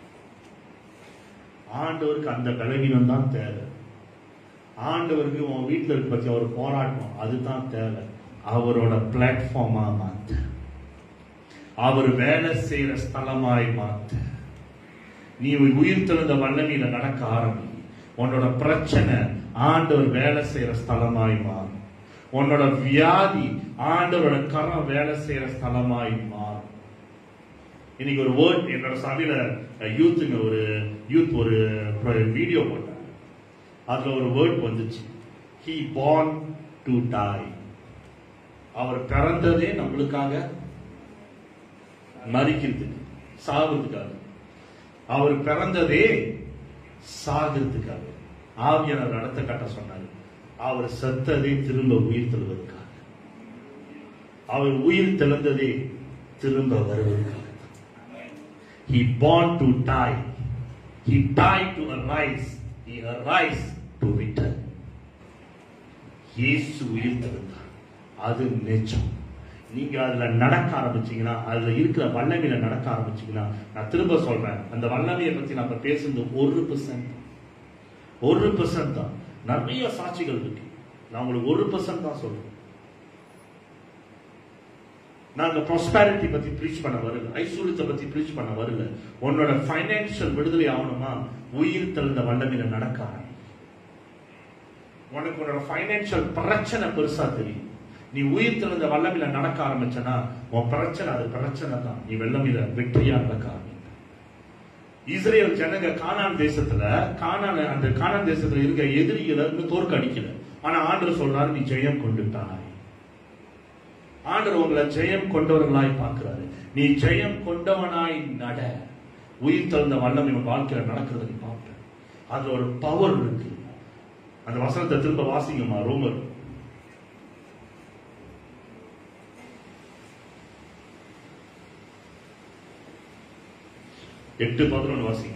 Speaker 2: ஆண்டவருக்கு அந்த பலவீனம் தான் தேவை ஆண்டவருக்கு உன் வீட்டுல இருக்க பத்தி ஒரு போராட்டம் அதுதான் தேவை அவரோட பிளாட்ஃபார்மா மாத்த அவர் வேலை செய்யற ஸ்தலமாய் மாத்த நீ உயிர் தெழுந்த வல்லமையில நடக்க ஆரம்பி உன்னோட பிரச்சனை ஆண்டவர் வேலை செய்யற ஸ்தலமாய் மாறும் உன்னோட வியாதி ஆண்டவரோட கரம் வேலை செய்யற ஸ்தலமாய் மாறும் இன்னைக்கு ஒரு வேர்ட் என்னோட சபையில யூத்துங்க ஒரு யூத் ஒரு வீடியோ போட்டாங்க அதுல ஒரு வேர்ட் வந்துச்சு ஹி born டு die அவர் பிறந்ததே நம்மளுக்காக மறிக்கிறதுக்கு சாகிறதுக்காக அவர் பிறந்ததே சாகிறதுக்காக ஆவியானவர் நடத்த கட்ட சொன்னார் அவர் செத்ததே திரும்ப உயிர் தெழுவதற்காக அவர் உயிர் தெழுந்ததே திரும்ப வருவதற்காக He born to die. He died to arise. He arise to return. இயேசு உயிர் தெழுந்தார் அது நிஜம் நீங்க அதுல நடக்க ஆரம்பிச்சீங்கன்னா அதுல இருக்கிற வல்லமையில நடக்க ஆரம்பிச்சீங்கன்னா நான் திரும்ப சொல்றேன் அந்த வல்லமையை பத்தி நம்ம பேசுறது ஒரு பெர்சன்ட் ஒரு பெர்சன்ட் தான் நிறைய சாட்சிகள் இருக்கு நான் உங்களுக்கு ஒரு பெர்சன்ட் தான் சொல்றேன் நாங்க ப்ராஸ்பேரிட்டி பத்தி ப்ரீச் பண்ண வரல ஐஸ்வர்யத்தை பத்தி ப்ரீச் பண்ண வரல உன்னோட ஃபைனான்சியல் விடுதலை ஆகணுமா உயிர் தெழுந்த வல்லமையில நடக்க ஆரம்பி உனக்கு உன்னோட பைனான்சியல் பிரச்சனை பெருசா தெரியும் நீ உயிர் தெழுந்த வல்லமில நடக்க ஆரம்பிச்சனா உன் பிரச்சனை அது பிரச்சனை தான் நீ வெள்ளமில வெற்றியா நடக்க ஆரம்பிப்ப இஸ்ரேல் ஜனங்க கானான் தேசத்துல கானான் அந்த கானான் தேசத்துல இருக்க எதிரிகளை இன்னும் தோற்க அடிக்கல ஆனா ஆண்டவர் சொல்றாரு நீ ஜெயம் கொண்டுட்டாய் ஆண்டவர் உங்களை ஜெயம் கொண்டவர்களாய் பார்க்கிறாரு நீ ஜெயம் கொண்டவனாய் நட உயிர் தழுந்த வல்லமை உன் வாழ்க்கையில நடக்கிறது நீ பார்ப்ப அதுல ஒரு பவர் இருக்கு அந்த வசனத்தை திரும்ப வாசிங்கம்மா ரோமர் எட்டு பதினொன்று வாசிங்க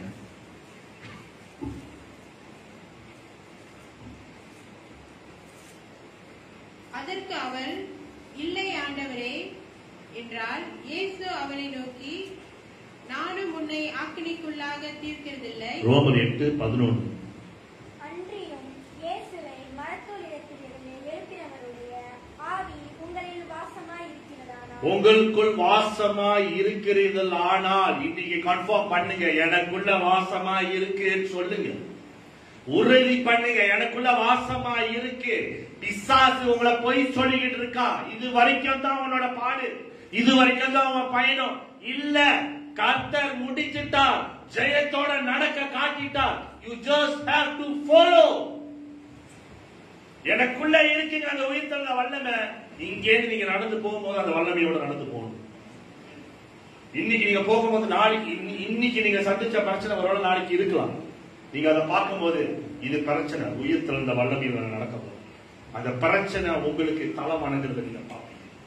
Speaker 4: அதற்கு அவன் இல்லை ஆண்டவரே என்றால் இயேசு அவனை நோக்கி நானும் உன்னை ஆக்கினிக்குள்ளாக தீர்க்கிறதில்லை
Speaker 2: ரோமர் எட்டு பதினொன்று
Speaker 6: அன்றியும் இயேசுவை மரத்தூளிடத்திலிருந்து எழுப்பினவருடைய ஆவி உங்களில் வாசமாய் இருக்கிறதானால்
Speaker 2: உங்களுக்குள் வாசமாய் இருக்கிறீர்கள் ஆனால் இன்னைக்கு கன்ஃபார்ம் பண்ணுங்க எனக்குள்ள வாசமாய் இருக்குன்னு சொல்லுங்க உறுதி பண்ணுங்க எனக்குள்ள வாசமா இருக்கு பிசாசு உங்களை போய் சொல்லிக்கிட்டு இருக்கா இது வரைக்கும் தான் உன்னோட பாடு இது வரைக்கும் தான் உன் பயணம் இல்ல கர்த்தர் முடிச்சிட்டார் ஜெயத்தோட நடக்க காட்டிட்டார் you just have to follow எனக்குள்ள இருக்குங்க அந்த உயிர்த்தல்ல வல்லமை இங்கே நீங்க நடந்து போகும்போது அந்த வல்லமையோட நடந்து போகணும் இன்னைக்கு நீங்க போகும்போது நாளைக்கு இன்னி- இன்னைக்கு நீங்க சந்திச்ச பிரச்சனை ஒருவேளை நாளைக்கு இருக்கலாம் நீங்க அதை பார்க்கும்போது இது பிரச்சனை உயிர் திறந்த வல்லமையில் நடக்க போகுது அந்த பிரச்சனை உங்களுக்கு தலை வணங்குறது நீங்க பார்ப்பீங்க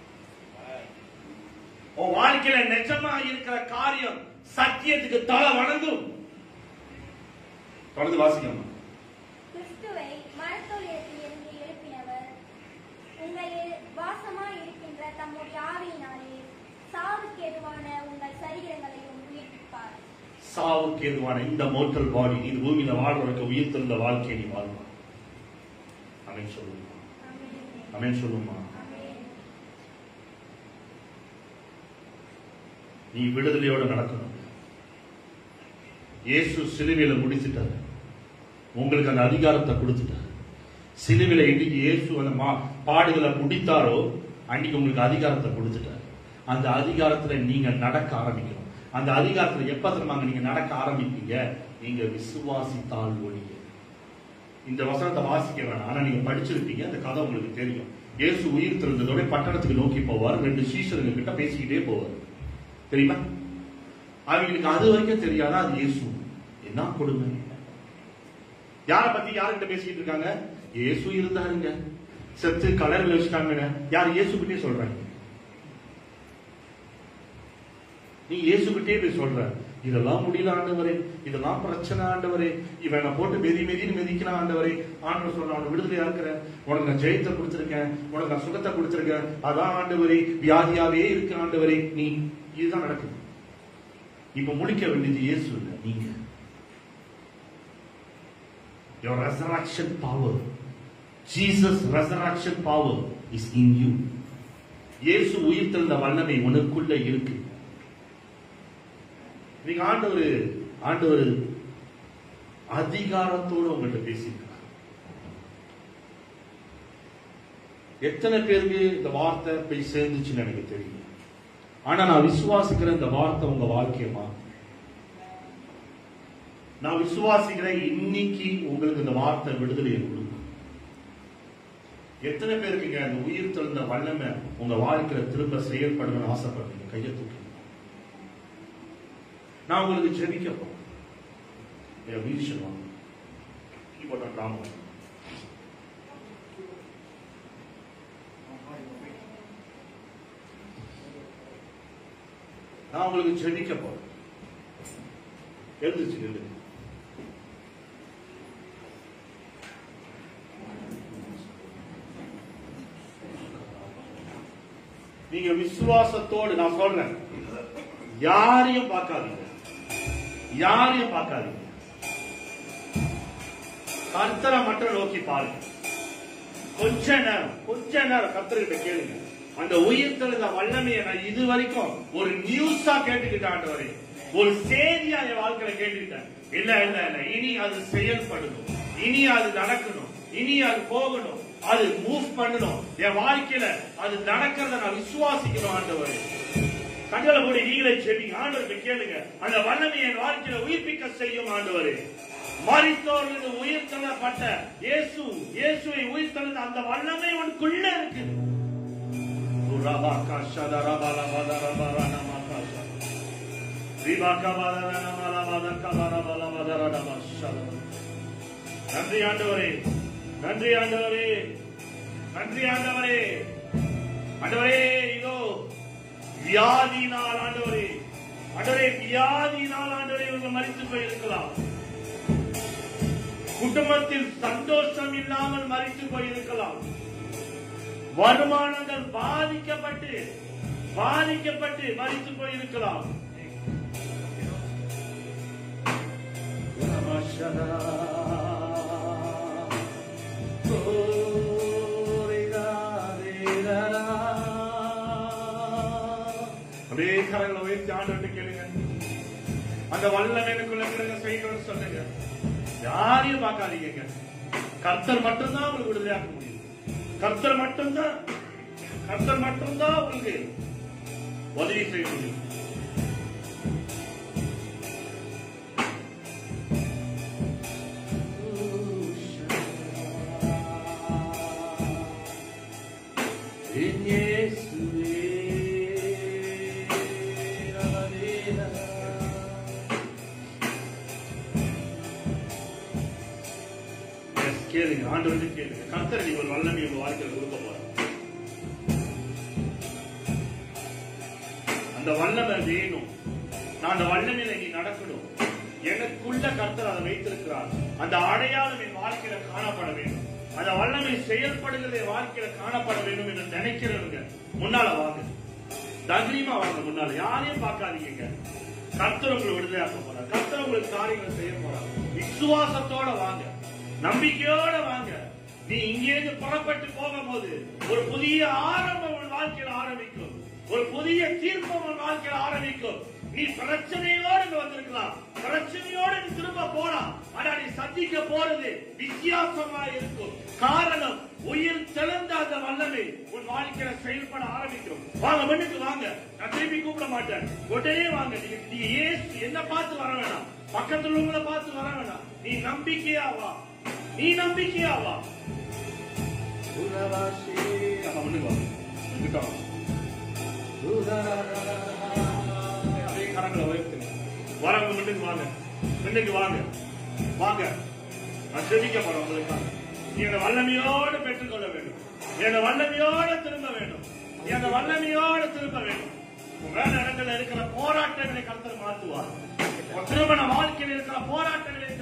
Speaker 2: உன் வாழ்க்கையில நிஜமா இருக்கிற காரியம் சத்தியத்துக்கு தலை வணங்கும் தொடர்ந்து வாசிக்கணும்
Speaker 6: கிறிஸ்துவை மரத்தூளிடத்திலிருந்து எழுப்பினவர் உங்களில் வாசமாய் இருக்கின்ற தம்முடைய ஆவியினாலே சாவுக்கு எதுவான உங்கள் சரீரங்களையும் உயிர்ப்பிப்பார்
Speaker 2: சாவுக்கு எதுவான இந்த மோட்டல் பாடி இது பூமியில வாழ்றவருக்கு உயிர் தெழுந்த வாழ்க்கையை நீ வாழ்வா அமேன் சொல்லுமா
Speaker 6: ஆமென்.
Speaker 2: அமேன் சொல்லுமா
Speaker 6: ஆமென்.
Speaker 2: நீ விடுதலையோட நடக்கணும் இயேசு சிலுவையில முடிச்சிட்டாரு உங்களுக்கு அந்த அதிகாரத்தை கொடுத்துட்டாரு சிலுவையில இன்னைக்கு இயேசு அந்த மா- பாடுகளை முடித்தாரோ அன்னைக்கு உங்களுக்கு அதிகாரத்தை கொடுத்துட்டாரு அந்த அதிகாரத்துல நீங்க நடக்க ஆரம்பிக்கணும் அந்த அதிகாரத்துல எப்ப தெரியுமாங்க நீங்க நடக்க ஆரம்பிப்பீங்க நீங்க விசுவாசித்தால் ஒழிய இந்த வசனத்தை வாசிக்க வேணாம் ஆனா நீங்க படிச்சிருப்பீங்க அந்த கதை உங்களுக்கு தெரியும் இயேசு உயிர் திறந்ததோட பட்டணத்துக்கு நோக்கி போவார் ரெண்டு சீஷருங்க கிட்ட பேசிக்கிட்டே போவார் தெரியுமா அவங்களுக்கு அது வரைக்கும் தெரியாதா அது இயேசு என்ன கொடுமை யார பத்தி யார்கிட்ட பேசிக்கிட்டு இருக்காங்க இயேசு இருந்தாருங்க செத்து கலர்ல வச்சுட்டாங்க யார் இயேசு கிட்டே சொல்றாங்க நீ இயேசு கிட்டே போய் சொல்ற இதெல்லாம் முடியல ஆண்டவரே இதெல்லாம் பிரச்சனை ஆண்டவரே இவனை போட்டு மெதி மெதின்னு மிதிக்கிறான் ஆண்டவரே ஆண்டவர் சொல்ற அவனை விடுதலையா இருக்கிறேன் உனக்கு நான் ஜெயத்தை கொடுத்திருக்கேன் உனக்கு நான் சுகத்தை கொடுத்திருக்கேன் அதான் ஆண்டவரே வியாதியாவே இருக்கு ஆண்டவரே நீ இதுதான் நடக்குது இப்ப முடிக்க வேண்டியது இயேசு இல்ல நீங்க your resurrection power jesus resurrection power is in you இயேசு உயிர் தெழுந்த வல்லமை உனக்குள்ள இருக்கு நீங்க ஆண்டவர் ஆண்டவர் அதிகாரத்தோடு உங்கள்கிட்ட பேசியிருக்கிறார் எத்தனை பேருக்கு இந்த வார்த்தை போய் சேர்ந்துச்சுன்னு எனக்கு தெரியும் ஆனா நான் விசுவாசிக்கிற இந்த வார்த்தை உங்க வாழ்க்கையமா நான் விசுவாசிக்கிறேன் இன்னைக்கு உங்களுக்கு இந்த வார்த்தை விடுதலையை கொடுக்கும் எத்தனை பேருக்குங்க அந்த உயிர் தெழுந்த வல்லமை உங்க வாழ்க்கையில திரும்ப செயல்படணும்னு ஆசைப்படுறீங்க கையை தூக்கி நான் உங்களுக்கு ஜெபிக்க போறேன் என் மியூசிஷியன் வாங்க கீபோர்ட் ட்ராமா நான் உங்களுக்கு ஜெபிக்க போறேன் எழுந்துச்சு எழுது நீங்க விசுவாசத்தோடு நான் சொல்றேன் யாரையும் பார்க்காதீங்க யாரையும் பார்க்காதீங்க கர்த்தரை மட்டும் நோக்கி பாருங்க கொஞ்ச நேரம் கொஞ்ச நேரம் கர்த்தர்கிட்ட கேளுங்க அந்த உயிர் தெழுந்த வல்லமையை நான் இது வரைக்கும் ஒரு நியூஸா கேட்டுக்கிட்டேன் ஆண்டவரே ஒரு செய்தியா என் வாழ்க்கையில கேட்டுக்கிட்டேன் இல்ல இல்ல இல்ல இனி அது செயல்படணும் இனி அது நடக்கணும் இனி அது போகணும் அது மூவ் பண்ணணும் என் வாழ்க்கையில அது நடக்கிறத நான் விசுவாசிக்கணும் ஆண்டவரே கண்களை மூடி நீங்களே செவிங்க ஆண்டவருக்கு கேளுங்க அந்த வல்லமை என் வாழ்க்கையில உயிர்ப்பிக்க செய்யும் ஆண்டவரே மரித்தோர்ந்து உயிர் தள்ளப்பட்ட இயேசு இயேசுவை உயிர் தள்ள அந்த வல்லமை உனக்குள்ள இருக்கு ரபா காஷா ரபா ரபா ரபா ரபா காஷா ரிபா கபால ரபா ரபா கபா ரபா ரபா ரபா நன்றி ஆண்டவரே நன்றி ஆண்டவரே நன்றி ஆண்டவரே ஆண்டவரே இதோ வியாதியினால் ஆண்டவரே ஆண்டவரே வியாதியினால் ஆண்டவரே இவங்க மறித்து போயிருக்கலாம் குடும்பத்தில் சந்தோஷம் இல்லாமல் மறித்து போயிருக்கலாம் வருமானங்கள் பாதிக்கப்பட்டு பாதிக்கப்பட்டு மறித்து போயிருக்கலாம் அப்படியே கரங்களை உயர்த்தி ஆண்டு கேளுங்க அந்த வல்லம் எனக்குள்ள கிடங்க செய்யணும்னு சொல்லுங்க யாரையும் பார்க்காதீங்க கர்த்தர் மட்டும்தான் உங்களுக்கு விடுதலையாக்க முடியும் கர்த்தர் மட்டும்தான் கர்த்தர் மட்டும்தான் உங்களுக்கு உதவி செய்ய முடியும் Yes, கேளுங்க ஆண்டு கேளுங்க கர்த்தர் நீங்க ஒரு வல்லமை உங்க வாழ்க்கையில் கொடுக்க போறார் அந்த வல்லமை வேணும் நான் அந்த வல்லமையில நீ நடக்கணும் எனக்குள்ள கர்த்தர் அதை வைத்திருக்கிறார் அந்த அடையாளம் என் வாழ்க்கையில காணப்பட வேண்டும் அந்த வல்லமை செயல்படுகிறது என் வாழ்க்கையில காணப்பட வேண்டும் என்று நினைக்கிறவங்க முன்னால வாங்க தைரியமா வாங்க முன்னால யாரையும் பார்க்காதீங்க கர்த்தர் உங்களை விடுதலையாக்க போறார் கர்த்தர் உங்களுக்கு காரியங்களை செய்ய போறார் விசுவாசத்தோட வாங்க நம்பிக்கையோட வாங்க நீ இங்கேருந்து புறப்பட்டு போகும்போது ஒரு புதிய ஆரம்பம் உன் வாழ்க்கையில் ஆரம்பிக்கும் ஒரு புதிய தீர்ப்பம் உன் வாழ்க்கையில் ஆரம்பிக்கும் நீ பிரச்சனையோடு இங்க வந்திருக்கலாம் பிரச்சனையோடு நீ திரும்ப போலாம் ஆனா நீ சந்திக்க போறது வித்தியாசமா இருக்கும் காரணம் உயிர் தெளிந்த அந்த வல்லமை உன் வாழ்க்கையில செயல்பட ஆரம்பிக்கும் வாங்க மண்ணுக்கு வாங்க நான் திருப்பி கூப்பிட மாட்டேன் உடனே வாங்க நீங்க நீங்க ஏசு என்ன பார்த்து வர வேணாம் பக்கத்துல உள்ளவங்கள பார்த்து வர வேணாம் நீ நம்பிக்கையா வா நீ நம்பிக்கையா வா நம்ம மண்ணுக்கு வாங்க மண்ணுக்கு வாங்க அப்படியே கரங்களை உயர்த்துங்க வரவங்க முன்னுக்கு வாங்க முன்னுக்கு வாங்க வாங்க நான் செபிக்க போறேன் உங்களுக்காக நீ அந்த வல்லமையோடு பெற்றுக்கொள்ள வேண்டும் நீ அந்த வல்லமையோடு திரும்ப வேண்டும் நீ அந்த வல்லமையோடு திரும்ப வேண்டும் உன் வேலை இடங்கள்ல இருக்கிற போராட்டங்களை கருத்தர் மாற்றுவார் உன் திருமண வாழ்க்கையில் இருக்கிற போராட்டங்களை